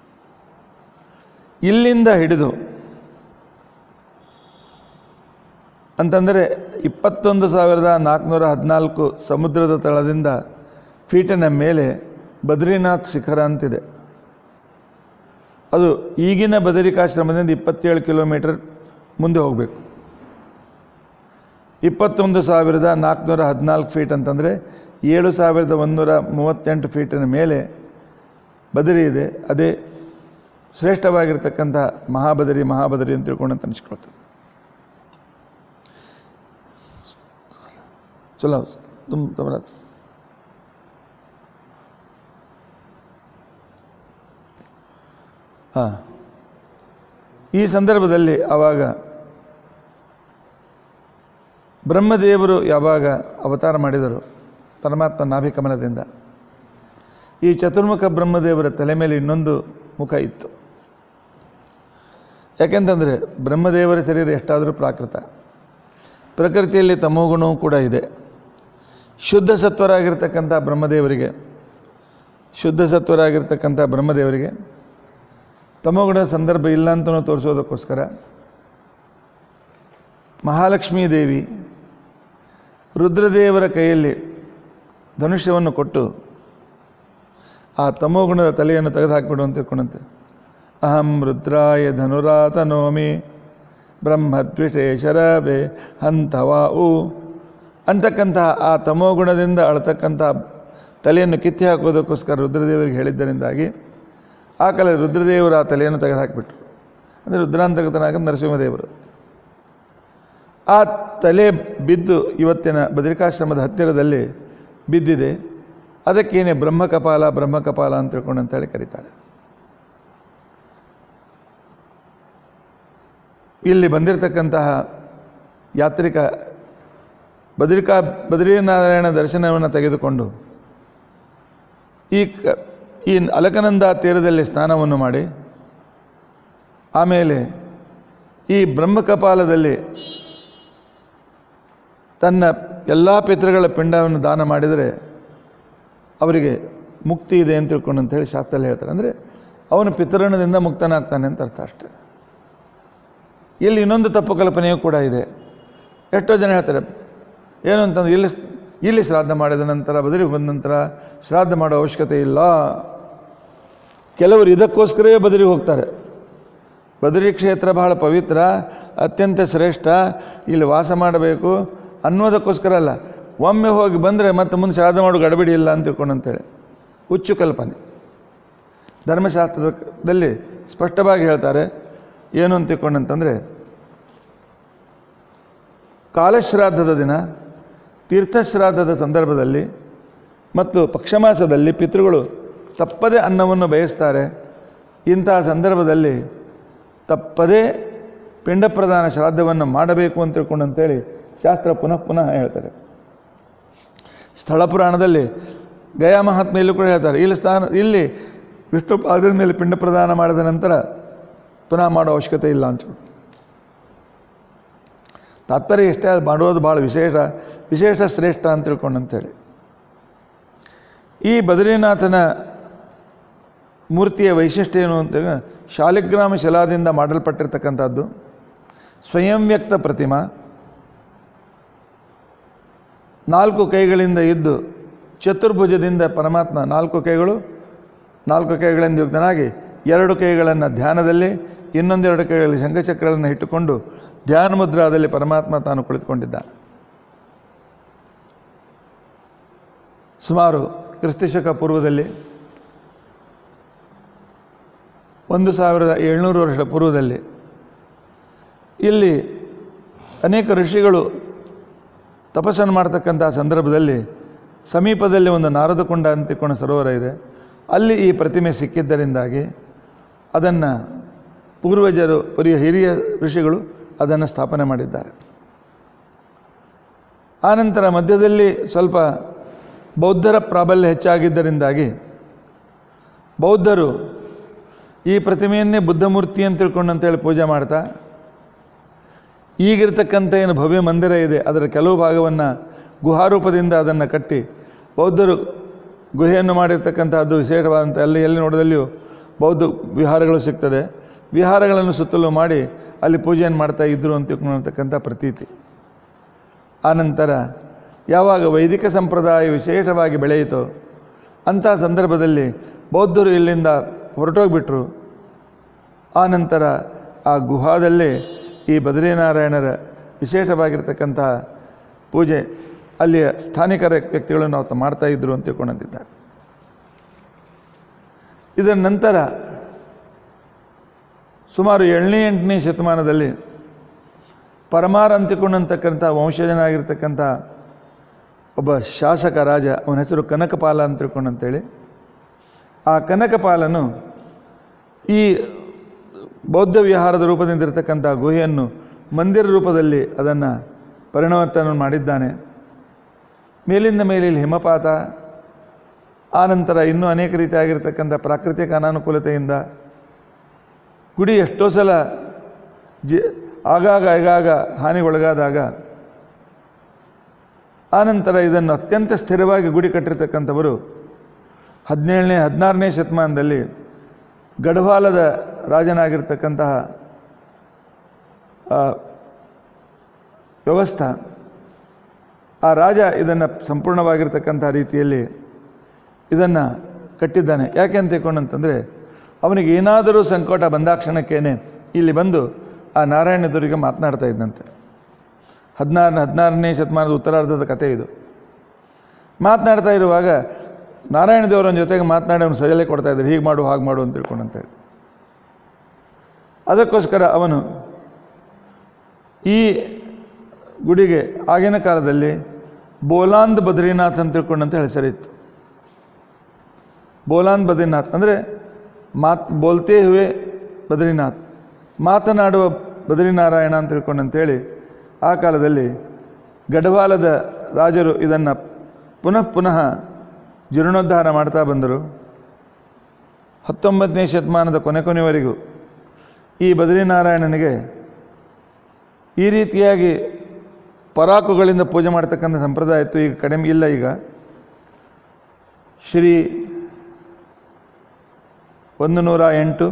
ಇಲ್ಲಿಂದ ಹಿಡಿದು ಅಂತಂದರೆ ಇಪ್ಪತ್ತೊಂದು ಸಾವಿರದ ನಾಲ್ಕುನೂರ ಹದಿನಾಲ್ಕು ಸಮುದ್ರದ ತಳದಿಂದ ಫೀಟಿನ ಮೇಲೆ ಬದ್ರಿನಾಥ್ ಶಿಖರ ಅಂತಿದೆ ಅದು ಈಗಿನ ಬದರಿಕಾಶ್ರಮದಿಂದ ಇಪ್ಪತ್ತೇಳು ಕಿಲೋಮೀಟರ್ ಮುಂದೆ ಹೋಗಬೇಕು ಇಪ್ಪತ್ತೊಂದು ಸಾವಿರದ ನಾಲ್ಕುನೂರ ಹದಿನಾಲ್ಕು ಫೀಟ್ ಅಂತಂದರೆ ಏಳು ಸಾವಿರದ ಒಂದೂರ ಮೂವತ್ತೆಂಟು ಫೀಟಿನ ಮೇಲೆ ಬದರಿ ಇದೆ ಅದೇ ಶ್ರೇಷ್ಠವಾಗಿರ್ತಕ್ಕಂಥ ಮಹಾಬದರಿ ಮಹಾಬದರಿ ಅಂತ ತಿಳ್ಕೊಂಡು ಅಂತ ಅನಿಸ್ಕೊಳ್ತದೆ ಚಲೋ ತುಂಬ ತಮ್ಮ ಹಾಂ ಈ ಸಂದರ್ಭದಲ್ಲಿ ಆವಾಗ ಬ್ರಹ್ಮದೇವರು ಯಾವಾಗ ಅವತಾರ ಮಾಡಿದರು ಪರಮಾತ್ಮ ನಾಭಿಕಮಲದಿಂದ ಈ ಚತುರ್ಮುಖ ಬ್ರಹ್ಮದೇವರ ತಲೆ ಮೇಲೆ ಇನ್ನೊಂದು ಮುಖ ಇತ್ತು ಯಾಕೆಂತಂದರೆ ಬ್ರಹ್ಮದೇವರ ಶರೀರ ಎಷ್ಟಾದರೂ ಪ್ರಾಕೃತ ಪ್ರಕೃತಿಯಲ್ಲಿ ತಮೋಗುಣವೂ ಕೂಡ ಇದೆ ಶುದ್ಧ ಸತ್ವರಾಗಿರ್ತಕ್ಕಂಥ ಬ್ರಹ್ಮದೇವರಿಗೆ ಶುದ್ಧ ಸತ್ವರಾಗಿರ್ತಕ್ಕಂಥ ಬ್ರಹ್ಮದೇವರಿಗೆ ತಮೋಗುಣದ ಸಂದರ್ಭ ಇಲ್ಲ ಅಂತಲೂ ತೋರಿಸೋದಕ್ಕೋಸ್ಕರ ಮಹಾಲಕ್ಷ್ಮೀ ದೇವಿ ರುದ್ರದೇವರ ಕೈಯಲ್ಲಿ ಧನುಷ್ಯವನ್ನು ಕೊಟ್ಟು ಆ ತಮೋಗುಣದ ತಲೆಯನ್ನು ತೆಗೆದುಹಾಕಿಬಿಡು ಅಂತ ತಿಳ್ಕೊಂಡಂತೆ ಅಹಂ ರುದ್ರಾಯ ಧನುರಾತನೋಮಿ ಬ್ರಹ್ಮದ್ವಿಷೇ ಶರವೇ ಹಂತವಾ ಉ ಅಂತಕ್ಕಂತಹ ಆ ತಮೋಗುಣದಿಂದ ಅಳತಕ್ಕಂಥ ತಲೆಯನ್ನು ಕಿತ್ತಿ ಹಾಕೋದಕ್ಕೋಸ್ಕರ ರುದ್ರದೇವರಿಗೆ ಹೇಳಿದ್ದರಿಂದಾಗಿ ಆ ಕಾಲ ರುದ್ರದೇವರು ಆ ತಲೆಯನ್ನು ತೆಗೆದುಹಾಕಿಬಿಟ್ರು ಅಂದರೆ ರುದ್ರಾಂತಗತನಾಗ ನರಸಿಂಹದೇವರು ಆ ತಲೆ ಬಿದ್ದು ಇವತ್ತಿನ ಬದರಿಕಾಶ್ರಮದ ಹತ್ತಿರದಲ್ಲಿ ಬಿದ್ದಿದೆ ಅದಕ್ಕೇನೆ ಬ್ರಹ್ಮಕಪಾಲ ಬ್ರಹ್ಮಕಪಾಲ ಅಂತ ತಿಳ್ಕೊಂಡು ಅಂತೇಳಿ ಕರೀತಾರೆ ಇಲ್ಲಿ ಬಂದಿರತಕ್ಕಂತಹ ಯಾತ್ರಿಕ ಬದರಿಕಾ ಬದ್ರಿನಾರಾಯಣ ದರ್ಶನವನ್ನು ತೆಗೆದುಕೊಂಡು ಈ ಕ ಈ ಅಲಕನಂದ ತೀರದಲ್ಲಿ ಸ್ನಾನವನ್ನು ಮಾಡಿ ಆಮೇಲೆ ಈ ಬ್ರಹ್ಮಕಪಾಲದಲ್ಲಿ ತನ್ನ ಎಲ್ಲ ಪಿತೃಗಳ ಪಿಂಡವನ್ನು ದಾನ ಮಾಡಿದರೆ ಅವರಿಗೆ ಮುಕ್ತಿ ಇದೆ ಅಂತ ತಿಳ್ಕೊಂಡು ಅಂತೇಳಿ ಶಾಸ್ತ್ರದಲ್ಲಿ ಹೇಳ್ತಾರೆ ಅಂದರೆ ಅವನು ಪಿತೃಣದಿಂದ ಮುಕ್ತನಾಗ್ತಾನೆ ಅಂತ ಅರ್ಥ ಅಷ್ಟೆ ಇಲ್ಲಿ ಇನ್ನೊಂದು ತಪ್ಪು ಕಲ್ಪನೆಯೂ ಕೂಡ ಇದೆ ಎಷ್ಟೋ ಜನ ಹೇಳ್ತಾರೆ ಏನು ಅಂತಂದ್ರೆ ಇಲ್ಲಿ ಇಲ್ಲಿ ಶ್ರಾದ್ದ ಮಾಡಿದ ನಂತರ ಬದಲಿಗೆ ಬಂದ ನಂತರ ಶ್ರಾದ್ದ ಮಾಡೋ ಅವಶ್ಯಕತೆ ಇಲ್ಲ ಕೆಲವರು ಇದಕ್ಕೋಸ್ಕರವೇ ಬದಲಿಗೆ ಹೋಗ್ತಾರೆ ಬದರಿ ಕ್ಷೇತ್ರ ಬಹಳ ಪವಿತ್ರ ಅತ್ಯಂತ ಶ್ರೇಷ್ಠ ಇಲ್ಲಿ ವಾಸ ಮಾಡಬೇಕು ಅನ್ನೋದಕ್ಕೋಸ್ಕರ ಅಲ್ಲ ಒಮ್ಮೆ ಹೋಗಿ ಬಂದರೆ ಮತ್ತೆ ಮುಂದೆ ಶ್ರಾದ್ದ ಮಾಡೋ ಗಡಬಿಡಿ ಇಲ್ಲ ಅಂತ ತಿಳ್ಕೊಂಡು ಅಂತೇಳಿ ಹುಚ್ಚು ಕಲ್ಪನೆ ಧರ್ಮಶಾಸ್ತ್ರದಲ್ಲಿ ಸ್ಪಷ್ಟವಾಗಿ ಹೇಳ್ತಾರೆ ಏನು ಅಂತ ತಿಳ್ಕೊಂಡಂತಂದರೆ ಕಾಲಶ್ರಾದ್ದದ ದಿನ ತೀರ್ಥಶ್ರಾದ್ದದ ಸಂದರ್ಭದಲ್ಲಿ ಮತ್ತು ಪಕ್ಷಮಾಸದಲ್ಲಿ ಪಿತೃಗಳು ತಪ್ಪದೇ ಅನ್ನವನ್ನು ಬಯಸ್ತಾರೆ ಇಂತಹ ಸಂದರ್ಭದಲ್ಲಿ ತಪ್ಪದೇ ಪಿಂಡ ಪ್ರದಾನ ಶ್ರಾದ್ದವನ್ನು ಮಾಡಬೇಕು ಅಂತ ತಿಳ್ಕೊಂಡು ಅಂತೇಳಿ ಶಾಸ್ತ್ರ ಪುನಃ ಪುನಃ ಹೇಳ್ತಾರೆ ಸ್ಥಳ ಪುರಾಣದಲ್ಲಿ ಗಯಾ ಮಹಾತ್ಮೆಯಲ್ಲೂ ಕೂಡ ಹೇಳ್ತಾರೆ ಇಲ್ಲಿ ಸ್ಥಾನ ಇಲ್ಲಿ ವಿಷ್ಣು ಪಾದದ ಮೇಲೆ ಪಿಂಡ ಪ್ರದಾನ ಮಾಡಿದ ನಂತರ ಪುನಃ ಮಾಡೋ ಅವಶ್ಯಕತೆ ಇಲ್ಲ ಅಂತ ತಾತ್ಪರ್ಯ ಎಷ್ಟೇ ಅದು ಮಾಡೋದು ಭಾಳ ವಿಶೇಷ ವಿಶೇಷ ಶ್ರೇಷ್ಠ ಅಂತ ತಿಳ್ಕೊಂಡು ಅಂತೇಳಿ ಈ ಬದ್ರಿನಾಥನ ಮೂರ್ತಿಯ ವೈಶಿಷ್ಟ್ಯ ಏನು ಅಂತ ಶಾಲಿಗ್ರಾಮ ಶಿಲಾದಿಂದ ಮಾಡಲ್ಪಟ್ಟಿರ್ತಕ್ಕಂಥದ್ದು ಸ್ವಯಂ ವ್ಯಕ್ತ ಪ್ರತಿಮಾ ನಾಲ್ಕು ಕೈಗಳಿಂದ ಇದ್ದು ಚತುರ್ಭುಜದಿಂದ ಪರಮಾತ್ಮ ನಾಲ್ಕು ಕೈಗಳು ನಾಲ್ಕು ಕೈಗಳಿಂದ ಯುಕ್ತನಾಗಿ ಎರಡು ಕೈಗಳನ್ನು ಧ್ಯಾನದಲ್ಲಿ ಇನ್ನೊಂದೆರಡು ಕೈಗಳಲ್ಲಿ ಶಂಖಚಕ್ರಗಳನ್ನು ಇಟ್ಟುಕೊಂಡು ಧ್ಯಾನ ಮುದ್ರಾದಲ್ಲಿ ಪರಮಾತ್ಮ ತಾನು ಕುಳಿತುಕೊಂಡಿದ್ದ ಸುಮಾರು ಕ್ರಿಸ್ತಶಕ ಪೂರ್ವದಲ್ಲಿ ಒಂದು ಸಾವಿರದ ಏಳ್ನೂರು ವರ್ಷದ ಪೂರ್ವದಲ್ಲಿ ಇಲ್ಲಿ ಅನೇಕ ಋಷಿಗಳು ತಪಸ್ಸನ್ನು ಮಾಡ್ತಕ್ಕಂಥ ಸಂದರ್ಭದಲ್ಲಿ ಸಮೀಪದಲ್ಲಿ ಒಂದು ನಾರದಕೊಂಡ ಅಂತಿಕೊಂಡ ಸರೋವರ ಇದೆ ಅಲ್ಲಿ ಈ ಪ್ರತಿಮೆ ಸಿಕ್ಕಿದ್ದರಿಂದಾಗಿ ಅದನ್ನು ಪೂರ್ವಜರು ಪುರಿಯ ಹಿರಿಯ ಋಷಿಗಳು ಅದನ್ನು ಸ್ಥಾಪನೆ ಮಾಡಿದ್ದಾರೆ ಆನಂತರ ಮಧ್ಯದಲ್ಲಿ ಸ್ವಲ್ಪ ಬೌದ್ಧರ ಪ್ರಾಬಲ್ಯ ಹೆಚ್ಚಾಗಿದ್ದರಿಂದಾಗಿ ಬೌದ್ಧರು ಈ ಪ್ರತಿಮೆಯನ್ನೇ ಬುದ್ಧಮೂರ್ತಿ ಅಂತ ತಿಳ್ಕೊಂಡು ಅಂತೇಳಿ ಪೂಜೆ ಮಾಡ್ತಾ ಈಗಿರ್ತಕ್ಕಂಥ ಏನು ಭವ್ಯ ಮಂದಿರ ಇದೆ ಅದರ ಕೆಲವು ಭಾಗವನ್ನು ಗುಹಾರೂಪದಿಂದ ಅದನ್ನು ಕಟ್ಟಿ ಬೌದ್ಧರು ಗುಹೆಯನ್ನು ಮಾಡಿರ್ತಕ್ಕಂಥದ್ದು ವಿಶೇಷವಾದಂಥ ಅಲ್ಲಿ ಎಲ್ಲಿ ನೋಡಿದಲ್ಲಿಯೂ ಬೌದ್ಧ ವಿಹಾರಗಳು ಸಿಗ್ತದೆ ವಿಹಾರಗಳನ್ನು ಸುತ್ತಲೂ ಮಾಡಿ ಅಲ್ಲಿ ಪೂಜೆಯನ್ನು ಮಾಡ್ತಾ ಇದ್ದರು ಅಂತ ತಿಳ್ಕೊಂಡಿರ್ತಕ್ಕಂಥ ಪ್ರತೀತಿ ಆನಂತರ ಯಾವಾಗ ವೈದಿಕ ಸಂಪ್ರದಾಯ ವಿಶೇಷವಾಗಿ ಬೆಳೆಯಿತೋ ಅಂಥ ಸಂದರ್ಭದಲ್ಲಿ ಬೌದ್ಧರು ಇಲ್ಲಿಂದ ಹೊರಟೋಗ್ಬಿಟ್ರು ಆನಂತರ ಆ ಗುಹಾದಲ್ಲೇ ಈ ಬದ್ರಿನಾರಾಯಣರ ವಿಶೇಷವಾಗಿರ್ತಕ್ಕಂಥ ಪೂಜೆ ಅಲ್ಲಿಯ ಸ್ಥಾನಿಕರ ವ್ಯಕ್ತಿಗಳನ್ನು ಅವತ್ತು ಮಾಡ್ತಾ ಇದ್ದರು ಅಂತ ತಿಳ್ಕೊಂಡಿದ್ದಾರೆ ಇದರ ನಂತರ ಸುಮಾರು ಏಳನೇ ಎಂಟನೇ ಶತಮಾನದಲ್ಲಿ ಪರಮಾರ್ ಅಂತಿಕೊಂಡಂತಕ್ಕಂಥ ವಂಶಜನಾಗಿರ್ತಕ್ಕಂಥ ಒಬ್ಬ ಶಾಸಕ ರಾಜ ಅವನ ಹೆಸರು ಕನಕಪಾಲ ಅಂತ ತಿಳ್ಕೊಂಡಂತೇಳಿ ಆ ಕನಕಪಾಲನು ಈ ಬೌದ್ಧ ವಿಹಾರದ ರೂಪದಿಂದ ಇರತಕ್ಕಂಥ ಗುಹೆಯನ್ನು ಮಂದಿರ ರೂಪದಲ್ಲಿ ಅದನ್ನು ಪರಿಣವರ್ತನ ಮಾಡಿದ್ದಾನೆ ಮೇಲಿಂದ ಮೇಲೆ ಇಲ್ಲಿ ಹಿಮಪಾತ ಆನಂತರ ಇನ್ನೂ ಅನೇಕ ರೀತಿಯಾಗಿರ್ತಕ್ಕಂಥ ಪ್ರಾಕೃತಿಕ ಅನಾನುಕೂಲತೆಯಿಂದ ಗುಡಿ ಎಷ್ಟೋ ಸಲ ಜಿ ಆಗಾಗ ಆಗಾಗ ಹಾನಿಗೊಳಗಾದಾಗ ಆನಂತರ ಇದನ್ನು ಅತ್ಯಂತ ಸ್ಥಿರವಾಗಿ ಗುಡಿ ಕಟ್ಟಿರ್ತಕ್ಕಂಥವರು ಹದಿನೇಳನೇ ಹದಿನಾರನೇ ಶತಮಾನದಲ್ಲಿ ಗಢವಾಲದ ರಾಜನಾಗಿರ್ತಕ್ಕಂತಹ ಆ, ವ್ಯವಸ್ಥಾ ಆ ರಾಜ ಇದನ್ನು ಸಂಪೂರ್ಣವಾಗಿರ್ತಕ್ಕಂಥ ರೀತಿಯಲ್ಲಿ ಇದನ್ನು ಕಟ್ಟಿದ್ದಾನೆ ಯಾಕೆ ಅಂತ ತಿಳ್ಕೊಂಡಂತಂದರೆ ಅವನಿಗೆ ಏನಾದರೂ ಸಂಕಟ ಬಂದಾಕ್ಷಣಕ್ಕೇನೆ ಇಲ್ಲಿ ಬಂದು ಆ ನಾರಾಯಣದವರಿಗೆ ಮಾತನಾಡ್ತಾ ಇದ್ದಂತೆ ಹದಿನಾರನೇ ಹದಿನಾರನೇ ಶತಮಾನದ ಉತ್ತರಾರ್ಧದ ಕಥೆ ಇದು ಮಾತನಾಡ್ತಾ ಇರುವಾಗ ನಾರಾಯಣ ದೇವರನ ಜೊತೆಗೆ ಮಾತನಾಡಿ ಅವನು ಸಜಲೆ ಕೊಡ್ತಾ ಇದ್ದಾರೆ ಹೀಗೆ ಮಾಡು ಹಾಗೆ ಮಾಡು ಅಂತ ತಿಳ್ಕೊಂಡಂತೇಳಿ ಅದಕ್ಕೋಸ್ಕರ ಅವನು ಈ ಗುಡಿಗೆ ಆಗಿನ ಕಾಲದಲ್ಲಿ ಬೋಲಾಂದ್ ಬದ್ರಿನಾಥ್ ಅಂತ ತಿಳ್ಕೊಂಡಂತ ಹೆಸರಿತ್ತು ಬೋಲಾಂದ್ ಬದ್ರಿನಾಥ್ ಅಂದರೆ ಮಾತ್ ಬೋಲ್ತೇ ಹುವೆ ಬದ್ರಿನಾಥ್ ಮಾತನಾಡುವ ಬದ್ರಿನಾರಾಯಣ ಅಂತ ತಿಳ್ಕೊಂಡಂತೇಳಿ ಆ ಕಾಲದಲ್ಲಿ ಗಢವಾಲದ ರಾಜರು ಇದನ್ನು ಪುನಃ ಪುನಃ ಜೀರ್ಣೋದ್ಧಾರ ಮಾಡ್ತಾ ಬಂದರು ಹತ್ತೊಂಬತ್ತನೇ ಶತಮಾನದ ಕೊನೆ ಕೊನೆಯವರೆಗೂ ಈ ಬದ್ರಿನಾರಾಯಣನಿಗೆ ಈ ರೀತಿಯಾಗಿ ಪರಾಕುಗಳಿಂದ ಪೂಜೆ ಮಾಡ್ತಕ್ಕಂಥ ಸಂಪ್ರದಾಯ ಇತ್ತು ಈಗ ಕಡಿಮೆ ಇಲ್ಲ ಈಗ ಶ್ರೀ ಒಂದು ನೂರ ಎಂಟು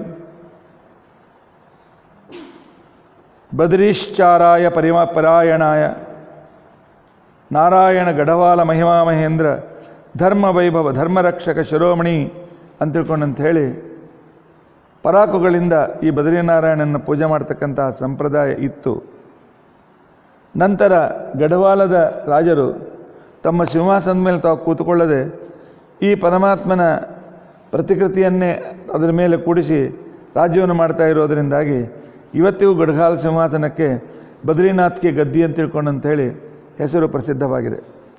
ಬದ್ರೀಶ್ಚಾರಾಯ ಪರಿಮ ಪರಾಯಣಾಯ ನಾರಾಯಣ ಗಢವಾಲ ಮಹಿಮಾ ಮಹೇಂದ್ರ ಧರ್ಮ ವೈಭವ ಧರ್ಮರಕ್ಷಕ ಶಿರೋಮಣಿ ಅಂತ ತಿಳ್ಕೊಂಡಂತ ಹೇಳಿ ಪರಾಕುಗಳಿಂದ ಈ ಬದ್ರಿನಾರಾಯಣನ ಪೂಜೆ ಮಾಡ್ತಕ್ಕಂತಹ ಸಂಪ್ರದಾಯ ಇತ್ತು ನಂತರ ಗಢವಾಲದ ರಾಜರು ತಮ್ಮ ಸಿಂಹಾಸನದ ಮೇಲೆ ತಾವು ಕೂತುಕೊಳ್ಳದೆ ಈ ಪರಮಾತ್ಮನ ಪ್ರತಿಕೃತಿಯನ್ನೇ ಅದರ ಮೇಲೆ ಕೂಡಿಸಿ ರಾಜ್ಯವನ್ನು ಮಾಡ್ತಾ ಇರೋದರಿಂದಾಗಿ ಇವತ್ತಿಗೂ ಗಢವಾಲ ಸಿಂಹಾಸನಕ್ಕೆ ಬದ್ರಿನಾಥ್ಗೆ ಗದ್ದಿ ಅಂತ ತಿಳ್ಕೊಂಡಂತ ಹೇಳಿ ಹೆಸರು ಪ್ರಸಿದ್ಧವಾಗಿದೆ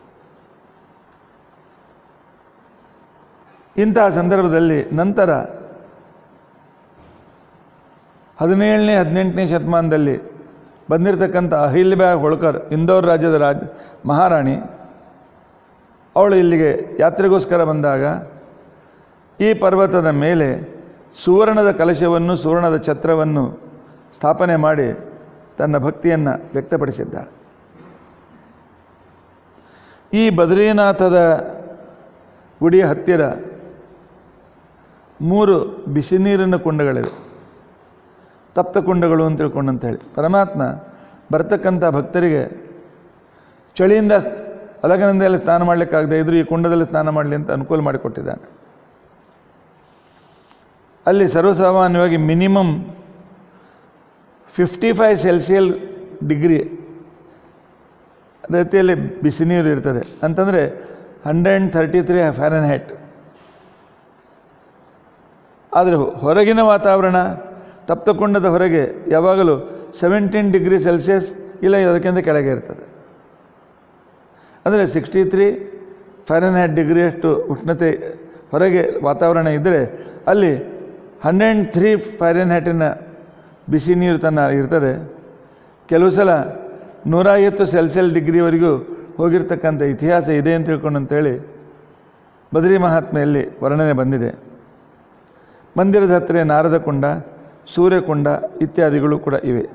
ಇಂತಹ ಸಂದರ್ಭದಲ್ಲಿ ನಂತರ ಹದಿನೇಳನೇ ಹದಿನೆಂಟನೇ ಶತಮಾನದಲ್ಲಿ ಬಂದಿರತಕ್ಕಂಥ ಅಹಿಲ್ಯಬಾಯಿ ಹೋಳ್ಕರ್ ಇಂದೋರ್ ರಾಜ್ಯದ ರಾಜ ಮಹಾರಾಣಿ ಅವಳು ಇಲ್ಲಿಗೆ ಯಾತ್ರೆಗೋಸ್ಕರ ಬಂದಾಗ ಈ ಪರ್ವತದ ಮೇಲೆ ಸುವರ್ಣದ ಕಲಶವನ್ನು ಸುವರ್ಣದ ಛತ್ರವನ್ನು ಸ್ಥಾಪನೆ ಮಾಡಿ ತನ್ನ ಭಕ್ತಿಯನ್ನು ವ್ಯಕ್ತಪಡಿಸಿದ್ದಾಳೆ ಈ ಬದ್ರೀನಾಥದ ಗುಡಿಯ ಹತ್ತಿರ ಮೂರು ಬಿಸಿ ನೀರಿನ ಕುಂಡಗಳಿವೆ ತಪ್ತ ಕುಂಡಗಳು ಅಂತ ತಿಳ್ಕೊಂಡಂತ ಹೇಳಿ ಪರಮಾತ್ಮ ಬರ್ತಕ್ಕಂಥ ಭಕ್ತರಿಗೆ ಚಳಿಯಿಂದ ಅಲಗನಂದಲ್ಲಿ ಸ್ನಾನ ಮಾಡಲಿಕ್ಕಾಗದೇ ಇದ್ರೂ ಈ ಕುಂಡದಲ್ಲಿ ಸ್ನಾನ ಮಾಡಲಿ ಅಂತ ಅನುಕೂಲ ಮಾಡಿಕೊಟ್ಟಿದ್ದಾನೆ ಅಲ್ಲಿ ಸರ್ವಸಾಮಾನ್ಯವಾಗಿ minimum fifty five Celsius degree ರೀತಿಯಲ್ಲಿ ಬಿಸಿ ನೀರು ಇರ್ತದೆ ಅಂತಂದರೆ hundred and thirty three Fahrenheit ಆದರೆ ಹೊರಗಿನ ವಾತಾವರಣ ತಪ್ತಕೊಂಡದ ಹೊರಗೆ ಯಾವಾಗಲೂ ಸೆವೆಂಟೀನ್ ಡಿಗ್ರಿ ಸೆಲ್ಸಿಯಸ್ ಇಲ್ಲ ಅದಕ್ಕಿಂತ ಕೆಳಗೆ ಇರ್ತದೆ ಅಂದರೆ ಸಿಕ್ಸ್ಟಿ ತ್ರೀ ಫ್ಯಾರನ್ಹೈಟ್ ಡಿಗ್ರಿಯಷ್ಟು ಉಷ್ಣತೆ ಹೊರಗೆ ವಾತಾವರಣ ಇದ್ದರೆ ಅಲ್ಲಿ ಹಂಡ್ರೆಡ್ ತ್ರೀ ಫ್ಯಾರನ್ಹೈಟಿನ ಬಿಸಿ ನೀರು ತನ್ನ ಇರ್ತದೆ ಕೆಲವು ಸಲ ನೂರೈವತ್ತು ಸೆಲ್ಸಿಯಲ್ ಡಿಗ್ರಿವರೆಗೂ ಹೋಗಿರ್ತಕ್ಕಂಥ ಇತಿಹಾಸ ಇದೆ ಅಂತ ತಿಳ್ಕೊಂಡು ಅಂತೇಳಿ ಬದ್ರಿ ಮಹಾತ್ಮೆಯಲ್ಲಿ ವರ್ಣನೆ ಬಂದಿದೆ ಮಂದಿರದ ಹತ್ತಿರ ನಾರದ ಕುಂಡ ಸೂರ್ಯಕುಂಡ ಇತ್ಯಾದಿಗಳು ಕೂಡ ಇವೆ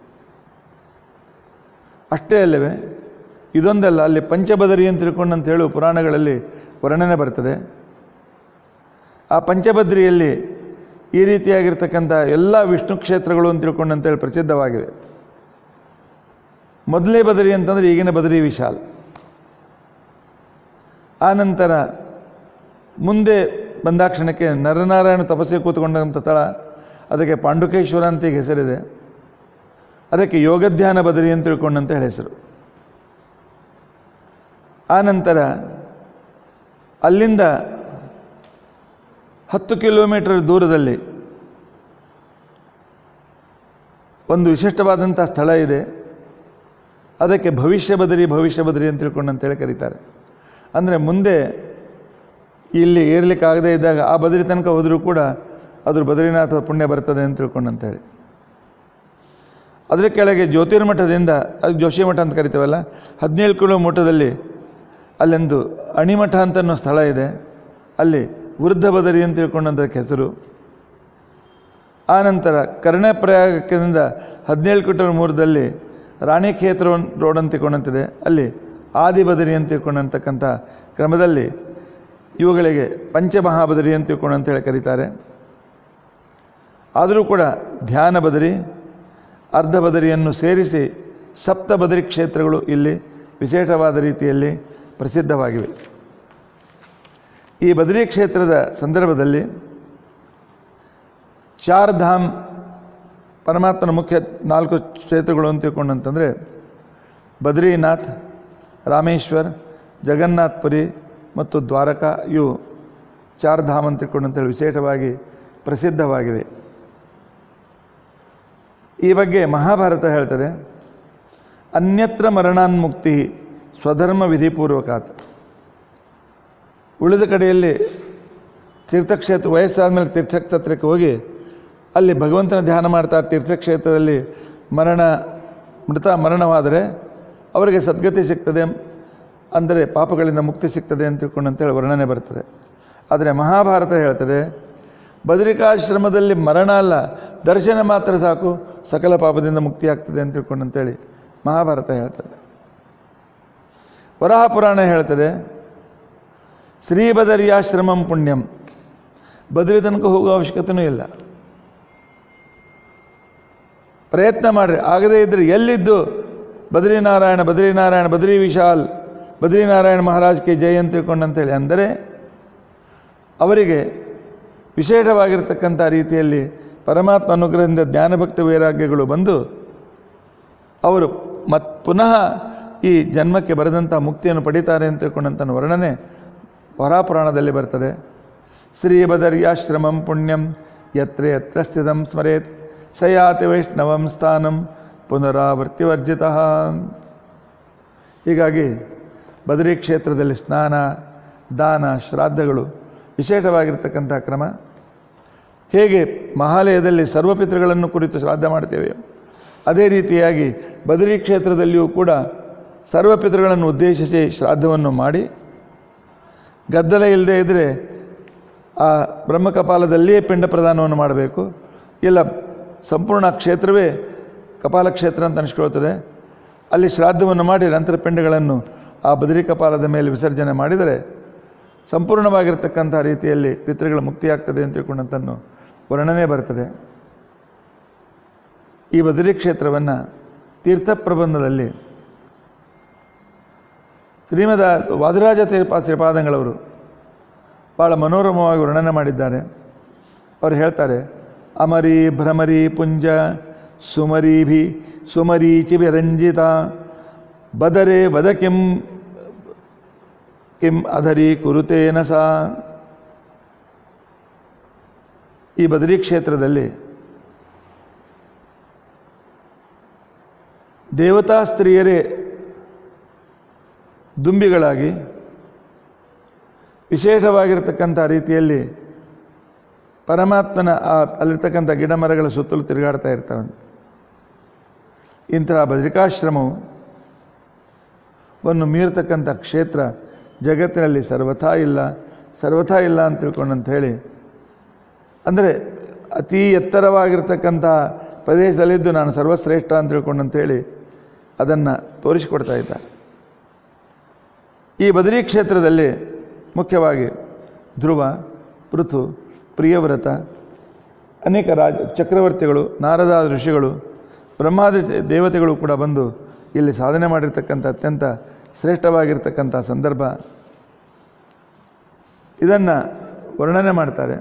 ಅಷ್ಟೇ ಅಲ್ಲವೇ ಇದೊಂದಲ್ಲ ಅಲ್ಲಿ ಪಂಚಬದರಿ ಅಂತ ತಿಳ್ಕೊಂಡು ಅಂತ ಹೇಳು ಪುರಾಣಗಳಲ್ಲಿ ವರ್ಣನೆ ಬರ್ತದೆ ಆ ಪಂಚಬದ್ರಿಯಲ್ಲಿ ಈ ರೀತಿಯಾಗಿರ್ತಕ್ಕಂಥ ಎಲ್ಲ ವಿಷ್ಣು ಕ್ಷೇತ್ರಗಳು ಅಂತ ತಿಳ್ಕೊಂಡು ಅಂತೇಳಿ ಪ್ರಸಿದ್ಧವಾಗಿವೆ ಮೊದಲೇ ಬದರಿ ಅಂತಂದರೆ ಈಗಿನ ಬದರಿ ವಿಶಾಲ್ ಆನಂತರ ಮುಂದೆ ಬಂದಾಕ್ಷಣಕ್ಕೆ ನರನಾರಾಯಣ ತಪಸ್ಸಿಗೆ ಕೂತ್ಕೊಂಡಂಥ ಸ್ಥಳ ಅದಕ್ಕೆ ಪಾಂಡುಕೇಶ್ವರ ಅಂತ ಈಗ ಹೆಸರಿದೆ ಅದಕ್ಕೆ ಯೋಗಧ್ಯಾನ ಬದರಿ ಅಂತ ತಿಳ್ಕೊಂಡಂತ ಹೇಳಿ ಹೆಸರು ಆನಂತರ ಅಲ್ಲಿಂದ ಹತ್ತು ಕಿಲೋಮೀಟರ್ ದೂರದಲ್ಲಿ ಒಂದು ವಿಶಿಷ್ಟವಾದಂಥ ಸ್ಥಳ ಇದೆ ಅದಕ್ಕೆ ಭವಿಷ್ಯ ಬದರಿ ಭವಿಷ್ಯ ಬದರಿ ಅಂತ ತಿಳ್ಕೊಂಡು ಅಂತೇಳಿ ಕರೀತಾರೆ ಅಂದರೆ ಮುಂದೆ ಇಲ್ಲಿ ಏರ್ಲಿಕ್ಕಾಗದೇ ಇದ್ದಾಗ ಆ ಬದರಿ ತನಕ ಹೋದರೂ ಕೂಡ ಅದ್ರ ಬದ್ರಿನಾಥ ಪುಣ್ಯ ಬರ್ತದೆ ಅಂತ ತಿಳ್ಕೊಂಡು ಅಂತೇಳಿ ಅದರ ಕೆಳಗೆ ಜ್ಯೋತಿರ್ಮಠದಿಂದ ಅದು ಜೋಶಿ ಮಠ ಅಂತ ಕರಿತೇವಲ್ಲ ಹದಿನೇಳು ಕಿಲೋ ಮಠದಲ್ಲಿ ಅಲ್ಲೊಂದು ಅಣಿಮಠ ಅಂತ ಅನ್ನೋ ಸ್ಥಳ ಇದೆ ಅಲ್ಲಿ ವೃದ್ಧ ಬದರಿ ಅಂತ ತಿಳ್ಕೊಂಡಂಥಕ್ಕೆ ಹೆಸರು ಆನಂತರ ಕರ್ಣಪ್ರಯಾಗದಿಂದ ಹದಿನೇಳು ಕಿಲೋಮೀಟರ್ ಮೂರದಲ್ಲಿ ರಾಣಿಖೇತ್ರ ರೋಡ್ ಅಂತ ತಿಳ್ಕೊಂಡಂತಿದೆ ಅಲ್ಲಿ ಆದಿಬದರಿ ಅಂತ ತಿಳ್ಕೊಂಡಂತಕ್ಕಂಥ ಕ್ರಮದಲ್ಲಿ ಇವುಗಳಿಗೆ ಪಂಚಮಹಾಬದರಿ ಅಂತ ತಿಳ್ಕೊಂಡು ಅಂತೇಳಿ ಕರೀತಾರೆ ಆದರೂ ಕೂಡ ಧ್ಯಾನ ಬದರಿ ಅರ್ಧ ಬದರಿಯನ್ನು ಸೇರಿಸಿ ಸಪ್ತ ಬದರಿ ಕ್ಷೇತ್ರಗಳು ಇಲ್ಲಿ ವಿಶೇಷವಾದ ರೀತಿಯಲ್ಲಿ ಪ್ರಸಿದ್ಧವಾಗಿವೆ ಈ ಬದರಿ ಕ್ಷೇತ್ರದ ಸಂದರ್ಭದಲ್ಲಿ ಚಾರ್ ಧಾಮ್ ಪರಮಾತ್ಮನ ಮುಖ್ಯ ನಾಲ್ಕು ಕ್ಷೇತ್ರಗಳು ಅಂತ ತಿಳ್ಕೊಂಡಂತಂದರೆ ಬದ್ರಿನಾಥ್ ರಾಮೇಶ್ವರ್ ಜಗನ್ನಾಥ್ಪುರಿ ಮತ್ತು ದ್ವಾರಕಾ ಇವು ಚಾರ್ ಧಾಮ್ ಅಂತ ತಿಳ್ಕೊಂಡಂತೇಳಿ ವಿಶೇಷವಾಗಿ ಪ್ರಸಿದ್ಧವಾಗಿವೆ ಈ ಬಗ್ಗೆ ಮಹಾಭಾರತ ಹೇಳ್ತದೆ ಅನ್ಯತ್ರ ಮರಣಾನ್ಮುಕ್ತಿ ಸ್ವಧರ್ಮ ವಿಧಿಪೂರ್ವಕಾತ್ ಉಳಿದ ಕಡೆಯಲ್ಲಿ ತೀರ್ಥಕ್ಷೇತ್ರ ವಯಸ್ಸಾದಮೇಲೆ ತೀರ್ಥಕ್ಷೇತ್ರಕ್ಕೆ ಹೋಗಿ ಅಲ್ಲಿ ಭಗವಂತನ ಧ್ಯಾನ ಮಾಡ್ತಾ ತೀರ್ಥಕ್ಷೇತ್ರದಲ್ಲಿ ಮರಣ ಮೃತ ಮರಣವಾದರೆ ಅವರಿಗೆ ಸದ್ಗತಿ ಸಿಗ್ತದೆ ಅಂದರೆ ಪಾಪಗಳಿಂದ ಮುಕ್ತಿ ಸಿಗ್ತದೆ ಅಂತ ತಿಳ್ಕೊಂಡು ಅಂತೇಳಿ ವರ್ಣನೆ ಬರ್ತದೆ ಆದರೆ ಮಹಾಭಾರತ ಹೇಳ್ತದೆ ಬದರಿಕಾಶ್ರಮದಲ್ಲಿ ಮರಣ ಅಲ್ಲ ದರ್ಶನ ಮಾತ್ರ ಸಾಕು ಸಕಲ ಪಾಪದಿಂದ ಮುಕ್ತಿ ಆಗ್ತದೆ ಅಂತ ತಿಳ್ಕೊಂಡು ಅಂತೇಳಿ ಮಹಾಭಾರತ ಹೇಳ್ತದೆ ವರಾಹ ಪುರಾಣ ಹೇಳ್ತದೆ ಶ್ರೀಬದರಿಯಾಶ್ರಮಂ ಪುಣ್ಯಂ ಬದರಿ ತನಕ ಹೋಗೋ ಅವಶ್ಯಕತೆಯೂ ಇಲ್ಲ ಪ್ರಯತ್ನ ಮಾಡಿರಿ ಆಗದೇ ಇದ್ದರೆ ಎಲ್ಲಿದ್ದು ಬದ್ರಿನಾರಾಯಣ ಬದ್ರಿನಾರಾಯಣ ಬದ್ರಿ ವಿಶಾಲ್ ಬದ್ರಿನಾರಾಯಣ ಮಹಾರಾಜ್ ಕೆ ಜೈ ಅಂತ ತಿಳ್ಕೊಂಡಂತೇಳಿ ಅಂದರೆ ಅವರಿಗೆ ವಿಶೇಷವಾಗಿರ್ತಕ್ಕಂಥ ರೀತಿಯಲ್ಲಿ ಪರಮಾತ್ಮ ಅನುಗ್ರಹದಿಂದ ಜ್ಞಾನಭಕ್ತಿ ವೈರಾಗ್ಯಗಳು ಬಂದು ಅವರು ಮತ್ ಪುನಃ ಈ ಜನ್ಮಕ್ಕೆ ಬರೆದಂಥ ಮುಕ್ತಿಯನ್ನು ಪಡಿತಾರೆ ಅಂತ ತಿಳ್ಕೊಂಡಂಥ ವರ್ಣನೆ ವರಾಪುರಾಣದಲ್ಲಿ ಬರ್ತದೆ ಶ್ರೀಬದರ್ಯಾಶ್ರಮಂ ಪುಣ್ಯಂ ಯತ್ರ ಯತ್ರ ಸ್ಥಿತಂ ಸ್ಮರೇತ್ ಸಯಾತಿ ವೈಷ್ಣವಂ ಸ್ಥಾನಂ ಪುನರಾವರ್ತಿವರ್ಜಿತ ಹೀಗಾಗಿ ಬದರಿ ಕ್ಷೇತ್ರದಲ್ಲಿ ಸ್ನಾನ ದಾನ ಶ್ರಾದ್ದಗಳು ವಿಶೇಷವಾಗಿರ್ತಕ್ಕಂಥ ಕ್ರಮ ಹೇಗೆ ಮಹಾಲಯದಲ್ಲಿ ಸರ್ವಪಿತೃಗಳನ್ನು ಕುರಿತು ಶ್ರಾದ್ದ ಮಾಡ್ತೇವೆ ಅದೇ ರೀತಿಯಾಗಿ ಬದರಿ ಕ್ಷೇತ್ರದಲ್ಲಿಯೂ ಕೂಡ ಸರ್ವಪಿತೃಗಳನ್ನು ಉದ್ದೇಶಿಸಿ ಶ್ರಾದ್ದವನ್ನು ಮಾಡಿ ಗದ್ದಲ ಇಲ್ಲದೆ ಇದ್ದರೆ ಆ ಬ್ರಹ್ಮಕಪಾಲದಲ್ಲಿಯೇ ಪಿಂಡ ಪ್ರದಾನವನ್ನು ಮಾಡಬೇಕು ಇಲ್ಲ ಸಂಪೂರ್ಣ ಕ್ಷೇತ್ರವೇ ಕಪಾಲ ಕ್ಷೇತ್ರ ಅಂತ ಅನಿಸ್ಕೊಳ್ತದೆ ಅಲ್ಲಿ ಶ್ರಾದ್ದವನ್ನು ಮಾಡಿ ನಂತರ ಪಿಂಡಗಳನ್ನು ಆ ಬದರಿ ಕಪಾಲದ ಮೇಲೆ ವಿಸರ್ಜನೆ ಮಾಡಿದರೆ ಸಂಪೂರ್ಣವಾಗಿರ್ತಕ್ಕಂಥ ರೀತಿಯಲ್ಲಿ ಪಿತೃಗಳ ಮುಕ್ತಿಯಾಗ್ತದೆ ಅಂತ ತಿಳ್ಕೊಂಡಂತನ್ನು ವರ್ಣನೆ ಬರ್ತದೆ ಈ ಬದರಿ ಕ್ಷೇತ್ರವನ್ನು ತೀರ್ಥ ಪ್ರಬಂಧದಲ್ಲಿ ಶ್ರೀಮದ ವಾದರಾಜ ತೀರ್ಪ ಶ್ರೀಪಾದಂಗಳವರು ಭಾಳ ಮನೋರಮವಾಗಿ ವರ್ಣನೆ ಮಾಡಿದ್ದಾರೆ ಅವರು ಹೇಳ್ತಾರೆ ಅಮರಿ ಭ್ರಮರಿ ಪುಂಜ ಸುಮರೀಭಿ ಸುಮರೀಚಿಭಿ ರಂಜಿತ ಬದರೆ ವದ ಕಿಂ ಕಿಂ ಅಧರಿ ಕುರುತೇನ ಸಾ ಈ ಬದರಿ ಕ್ಷೇತ್ರದಲ್ಲಿ ದೇವತಾ ಸ್ತ್ರೀಯರೇ ದುಂಬಿಗಳಾಗಿ ವಿಶೇಷವಾಗಿರ್ತಕ್ಕಂಥ ರೀತಿಯಲ್ಲಿ ಪರಮಾತ್ಮನ ಆ ಅಲ್ಲಿರ್ತಕ್ಕಂಥ ಗಿಡ ಮರಗಳ ಸುತ್ತಲೂ ತಿರುಗಾಡ್ತಾ ಇರ್ತವೆ ಇಂತಹ ಬದ್ರಿಕಾಶ್ರಮವು ವನ್ನು ಮೀರ್ತಕ್ಕಂಥ ಕ್ಷೇತ್ರ ಜಗತ್ತಿನಲ್ಲಿ ಸರ್ವಥಾ ಇಲ್ಲ ಸರ್ವಥಾ ಇಲ್ಲ ಅಂತ ತಿಳ್ಕೊಂಡಂತ ಹೇಳಿ ಅಂದರೆ ಅತೀ ಎತ್ತರವಾಗಿರ್ತಕ್ಕಂಥ ಪ್ರದೇಶದಲ್ಲಿದ್ದು ನಾನು ಸರ್ವಶ್ರೇಷ್ಠ ಅಂತ ತಿಳ್ಕೊಂಡಂತೇಳಿ ಅದನ್ನು ತೋರಿಸಿಕೊಡ್ತಾ ಇದ್ದಾರೆ ಈ ಬದರಿ ಕ್ಷೇತ್ರದಲ್ಲಿ ಮುಖ್ಯವಾಗಿ ಧ್ರುವ ಪೃಥು ಪ್ರಿಯವ್ರತ ಅನೇಕ ರಾಜ ಚಕ್ರವರ್ತಿಗಳು ನಾರದ ಋಷಿಗಳು ಬ್ರಹ್ಮಾದಿ ದೇವತೆಗಳು ಕೂಡ ಬಂದು ಇಲ್ಲಿ ಸಾಧನೆ ಮಾಡಿರ್ತಕ್ಕಂಥ ಅತ್ಯಂತ ಶ್ರೇಷ್ಠವಾಗಿರ್ತಕ್ಕಂಥ ಸಂದರ್ಭ ಇದನ್ನು ವರ್ಣನೆ ಮಾಡ್ತಾರೆ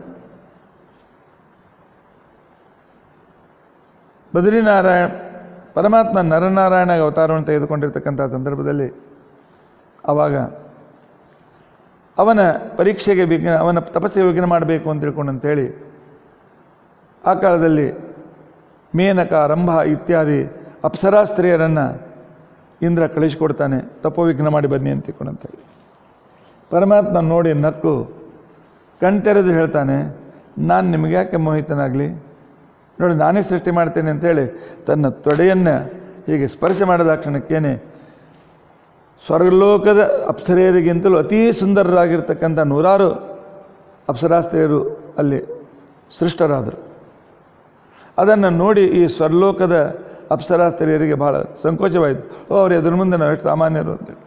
ಬದ್ರಿನಾರಾಯಣ ಪರಮಾತ್ಮ ನರನಾರಾಯಣ ಅವತಾರವನ್ನು ತೆಗೆದುಕೊಂಡಿರ್ತಕ್ಕಂಥ ಸಂದರ್ಭದಲ್ಲಿ ಆವಾಗ ಅವನ ಪರೀಕ್ಷೆಗೆ ವಿಘ್ನ ಅವನ ತಪಸ್ಸಿಗೆ ವಿಘ್ನ ಮಾಡಬೇಕು ಅಂತ ತಿಳ್ಕೊಂಡಂತೇಳಿ ಆ ಕಾಲದಲ್ಲಿ ಮೇನಕ ರಂಭ ಇತ್ಯಾದಿ ಅಪ್ಸರಾ ಸ್ತ್ರೀಯರನ್ನು ಇಂದ್ರ ಕಳಿಸಿಕೊಡ್ತಾನೆ ತಪೋವಿಘ್ನ ಮಾಡಿ ಬನ್ನಿ ಅಂತ ತಿಳ್ಕೊಂಡಂತೇಳಿ ಪರಮಾತ್ಮ ನೋಡಿ ನಕ್ಕು ಕಣ್ತೆರೆದು ಹೇಳ್ತಾನೆ ನಾನು ನಿಮಗೆ ಯಾಕೆ ಮೋಹಿತನಾಗಲಿ ನೋಡಿ ನಾನೇ ಸೃಷ್ಟಿ ಮಾಡ್ತೇನೆ ಅಂತೇಳಿ ತನ್ನ ತೊಡೆಯನ್ನು ಹೀಗೆ ಸ್ಪರ್ಶ ಮಾಡಿದ ಕ್ಷಣಕ್ಕೇನೆ ಸ್ವರ್ಗಲೋಕದ ಅಪ್ಸರೆಯರಿಗಿಂತಲೂ ಅತೀ ಸುಂದರರಾಗಿರ್ತಕ್ಕಂಥ ನೂರಾರು ಅಪ್ಸರಾಸ್ತ್ರೀಯರು ಅಲ್ಲಿ ಸೃಷ್ಟರಾದರು ಅದನ್ನು ನೋಡಿ ಈ ಸ್ವರ್ಲೋಕದ ಅಪ್ಸರಾ ಸ್ತ್ರೀಯರಿಗೆ ಬಹಳ ಸಂಕೋಚವಾಯಿತು ಓ ಅವ್ರು ಎದುರು ಮುಂದೆ ನಾವು ಎಷ್ಟು ಸಾಮಾನ್ಯರು ಅಂತೇಳಿ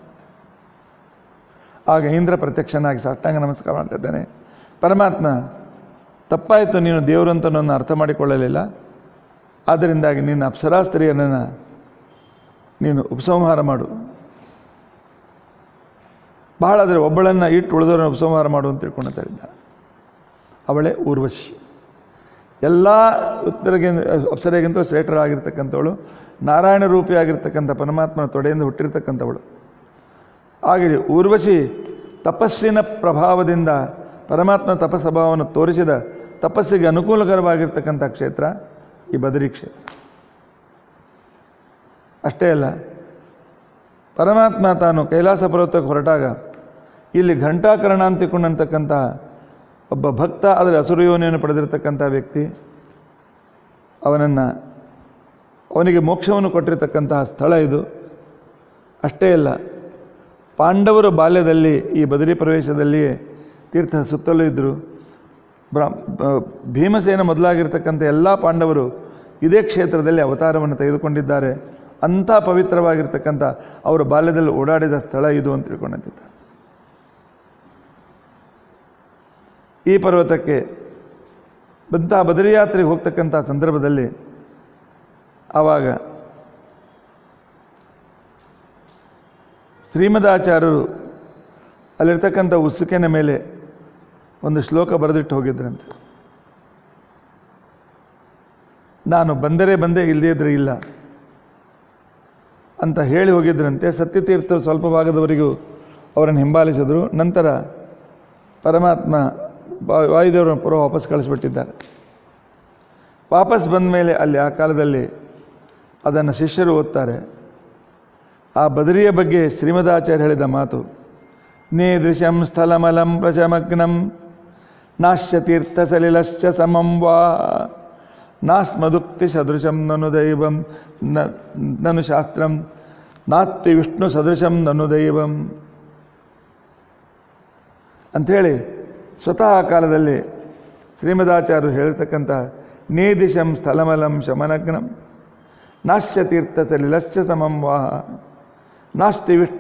ಆಗ ಇಂದ್ರ ಪ್ರತ್ಯಕ್ಷನಾಗಿ ಸಾಷ್ಟಾಂಗ ನಮಸ್ಕಾರ ಮಾಡ್ತಿದ್ದಾನೆ ಪರಮಾತ್ಮ ತಪ್ಪಾಯಿತು ನೀನು ದೇವರು ಅಂತ ನನ್ನ ಅರ್ಥ ಮಾಡಿಕೊಳ್ಳಲಿಲ್ಲ ಆದ್ದರಿಂದಾಗಿ ನಿನ್ನ ಅಪ್ಸರಾ ಸ್ತ್ರೀಯರನ್ನು ನೀನು ಉಪಸಂಹಾರ ಮಾಡು ಬಹಳ ಆದರೆ ಒಬ್ಬಳನ್ನು ಇಟ್ಟು ಉಳಿದವರನ್ನು ಉಪಸಂಹಾರ ಮಾಡು ಅಂತ ತಿಳ್ಕೊಂಡು ಹೇಳಿದ್ದ ಅವಳೇ ಊರ್ವಶಿ ಎಲ್ಲ ಉತ್ತರಗೆ ಅಪ್ಸರೆಗಿಂತ ಶ್ರೇಷ್ಠರಾಗಿರ್ತಕ್ಕಂಥವಳು ನಾರಾಯಣ ರೂಪಿಯಾಗಿರ್ತಕ್ಕಂಥ ಪರಮಾತ್ಮನ ತೊಡೆಯಿಂದ ಹುಟ್ಟಿರ್ತಕ್ಕಂಥವಳು ಹಾಗೆ ಊರ್ವಶಿ ತಪಸ್ಸಿನ ಪ್ರಭಾವದಿಂದ ಪರಮಾತ್ಮ ತಪಸ್ವಭಾವವನ್ನು ತೋರಿಸಿದ ತಪಸ್ಸಿಗೆ ಅನುಕೂಲಕರವಾಗಿರ್ತಕ್ಕಂಥ ಕ್ಷೇತ್ರ ಈ ಬದರಿ ಕ್ಷೇತ್ರ ಅಷ್ಟೇ ಅಲ್ಲ ಪರಮಾತ್ಮ ತಾನು ಕೈಲಾಸ ಪರ್ವತಕ್ಕೆ ಹೊರಟಾಗ ಇಲ್ಲಿ ಘಂಟಾಕರಣ ಅಂತ ತಿಳ್ಕೊಂಡಂತಕ್ಕಂತಹ ಒಬ್ಬ ಭಕ್ತ ಅದರ ಅಸುರಯೋನಿಯನ್ನು ಪಡೆದಿರತಕ್ಕಂಥ ವ್ಯಕ್ತಿ ಅವನನ್ನು ಅವನಿಗೆ ಮೋಕ್ಷವನ್ನು ಕೊಟ್ಟಿರತಕ್ಕಂತಹ ಸ್ಥಳ ಇದು ಅಷ್ಟೇ ಅಲ್ಲ ಪಾಂಡವರು ಬಾಲ್ಯದಲ್ಲಿ ಈ ಬದರಿ ಪ್ರವೇಶದಲ್ಲಿಯೇ ತೀರ್ಥ ಸುತ್ತಲೂ ಇದ್ದರು ಬ್ರಾ ಬ- ಭೀಮಸೇನ ಮೊದಲಾಗಿರ್ತಕ್ಕಂಥ ಎಲ್ಲ ಪಾಂಡವರು ಇದೇ ಕ್ಷೇತ್ರದಲ್ಲಿ ಅವತಾರವನ್ನು ತೆಗೆದುಕೊಂಡಿದ್ದಾರೆ ಅಂಥ ಪವಿತ್ರವಾಗಿರ್ತಕ್ಕಂಥ ಅವರು ಬಾಲ್ಯದಲ್ಲಿ ಓಡಾಡಿದ ಸ್ಥಳ ಇದು ಅಂತ ತಿಳ್ಕೊಂಡಂತಿದ್ದ ಈ ಪರ್ವತಕ್ಕೆ ಬಂತ ಬದರಿ ಯಾತ್ರೆಗೆ ಹೋಗ್ತಕ್ಕಂಥ ಸಂದರ್ಭದಲ್ಲಿ ಆವಾಗ ಶ್ರೀಮದಾಚಾರ್ಯರು ಅಲ್ಲಿರ್ತಕ್ಕಂಥ ಉಸುಕಿನ ಮೇಲೆ ಒಂದು ಶ್ಲೋಕ ಬರೆದಿಟ್ಟು ಹೋಗಿದ್ರಂತೆ ನಾನು ಬಂದರೆ ಬಂದೇ ಇಲ್ಲದೇ ಇದ್ರೆ ಇಲ್ಲ ಅಂತ ಹೇಳಿ ಹೋಗಿದ್ರಂತೆ ಸತ್ಯತೀರ್ಥ ಸ್ವಲ್ಪ ಭಾಗದವರೆಗೂ ಅವರನ್ನು ಹಿಂಬಾಲಿಸಿದರು ನಂತರ ಪರಮಾತ್ಮ ವಾ- ವಾಯುದೇವರನ್ನು ಪುರ ವಾಪಸ್ ಕಳಿಸ್ಬಿಟ್ಟಿದ್ದಾರೆ ವಾಪಸ್ ಬಂದ ಮೇಲೆ ಅಲ್ಲಿ ಆ ಕಾಲದಲ್ಲಿ ಅದನ್ನು ಶಿಷ್ಯರು ಓದ್ತಾರೆ ಆ ಬದರಿಯ ಬಗ್ಗೆ ಶ್ರೀಮದಾಚಾರ್ಯ ಹೇಳಿದ ಮಾತು ನೇದೃಶಂ ಸ್ಥಳಮಲಂ ಪ್ರಶಮಗ್ನಂ ನಾಶ್ಯ ತೀರ್ಥ ಸಲಿಲಶ್ಚ ಸಮಂ ವಾ ನಾಸ್ಮದುಕ್ತಿ ಸದೃಶಂ ನನು ದೈವಂ ನ ನನು ಶಾಸ್ತ್ರಂ ನಾಸ್ತಿ ವಿಷ್ಣು ಸದೃಶಂ ನನು ದೈವಂ ಅಂಥೇಳಿ ಸ್ವತಃ ಆ ಕಾಲದಲ್ಲಿ ಶ್ರೀಮದಾಚಾರ್ಯರು ಹೇಳಿರ್ತಕ್ಕಂಥ ನೇದಿಶಂ ಸ್ಥಳಮಲಂ ಶಮನಗ್ನಂ ನಾಶ್ಯ ತೀರ್ಥ ಸಲಿಲಶ್ಚ ಸಮಂ ವಾಹ ನಾಸ್ತಿ ವಿಷ್ಣು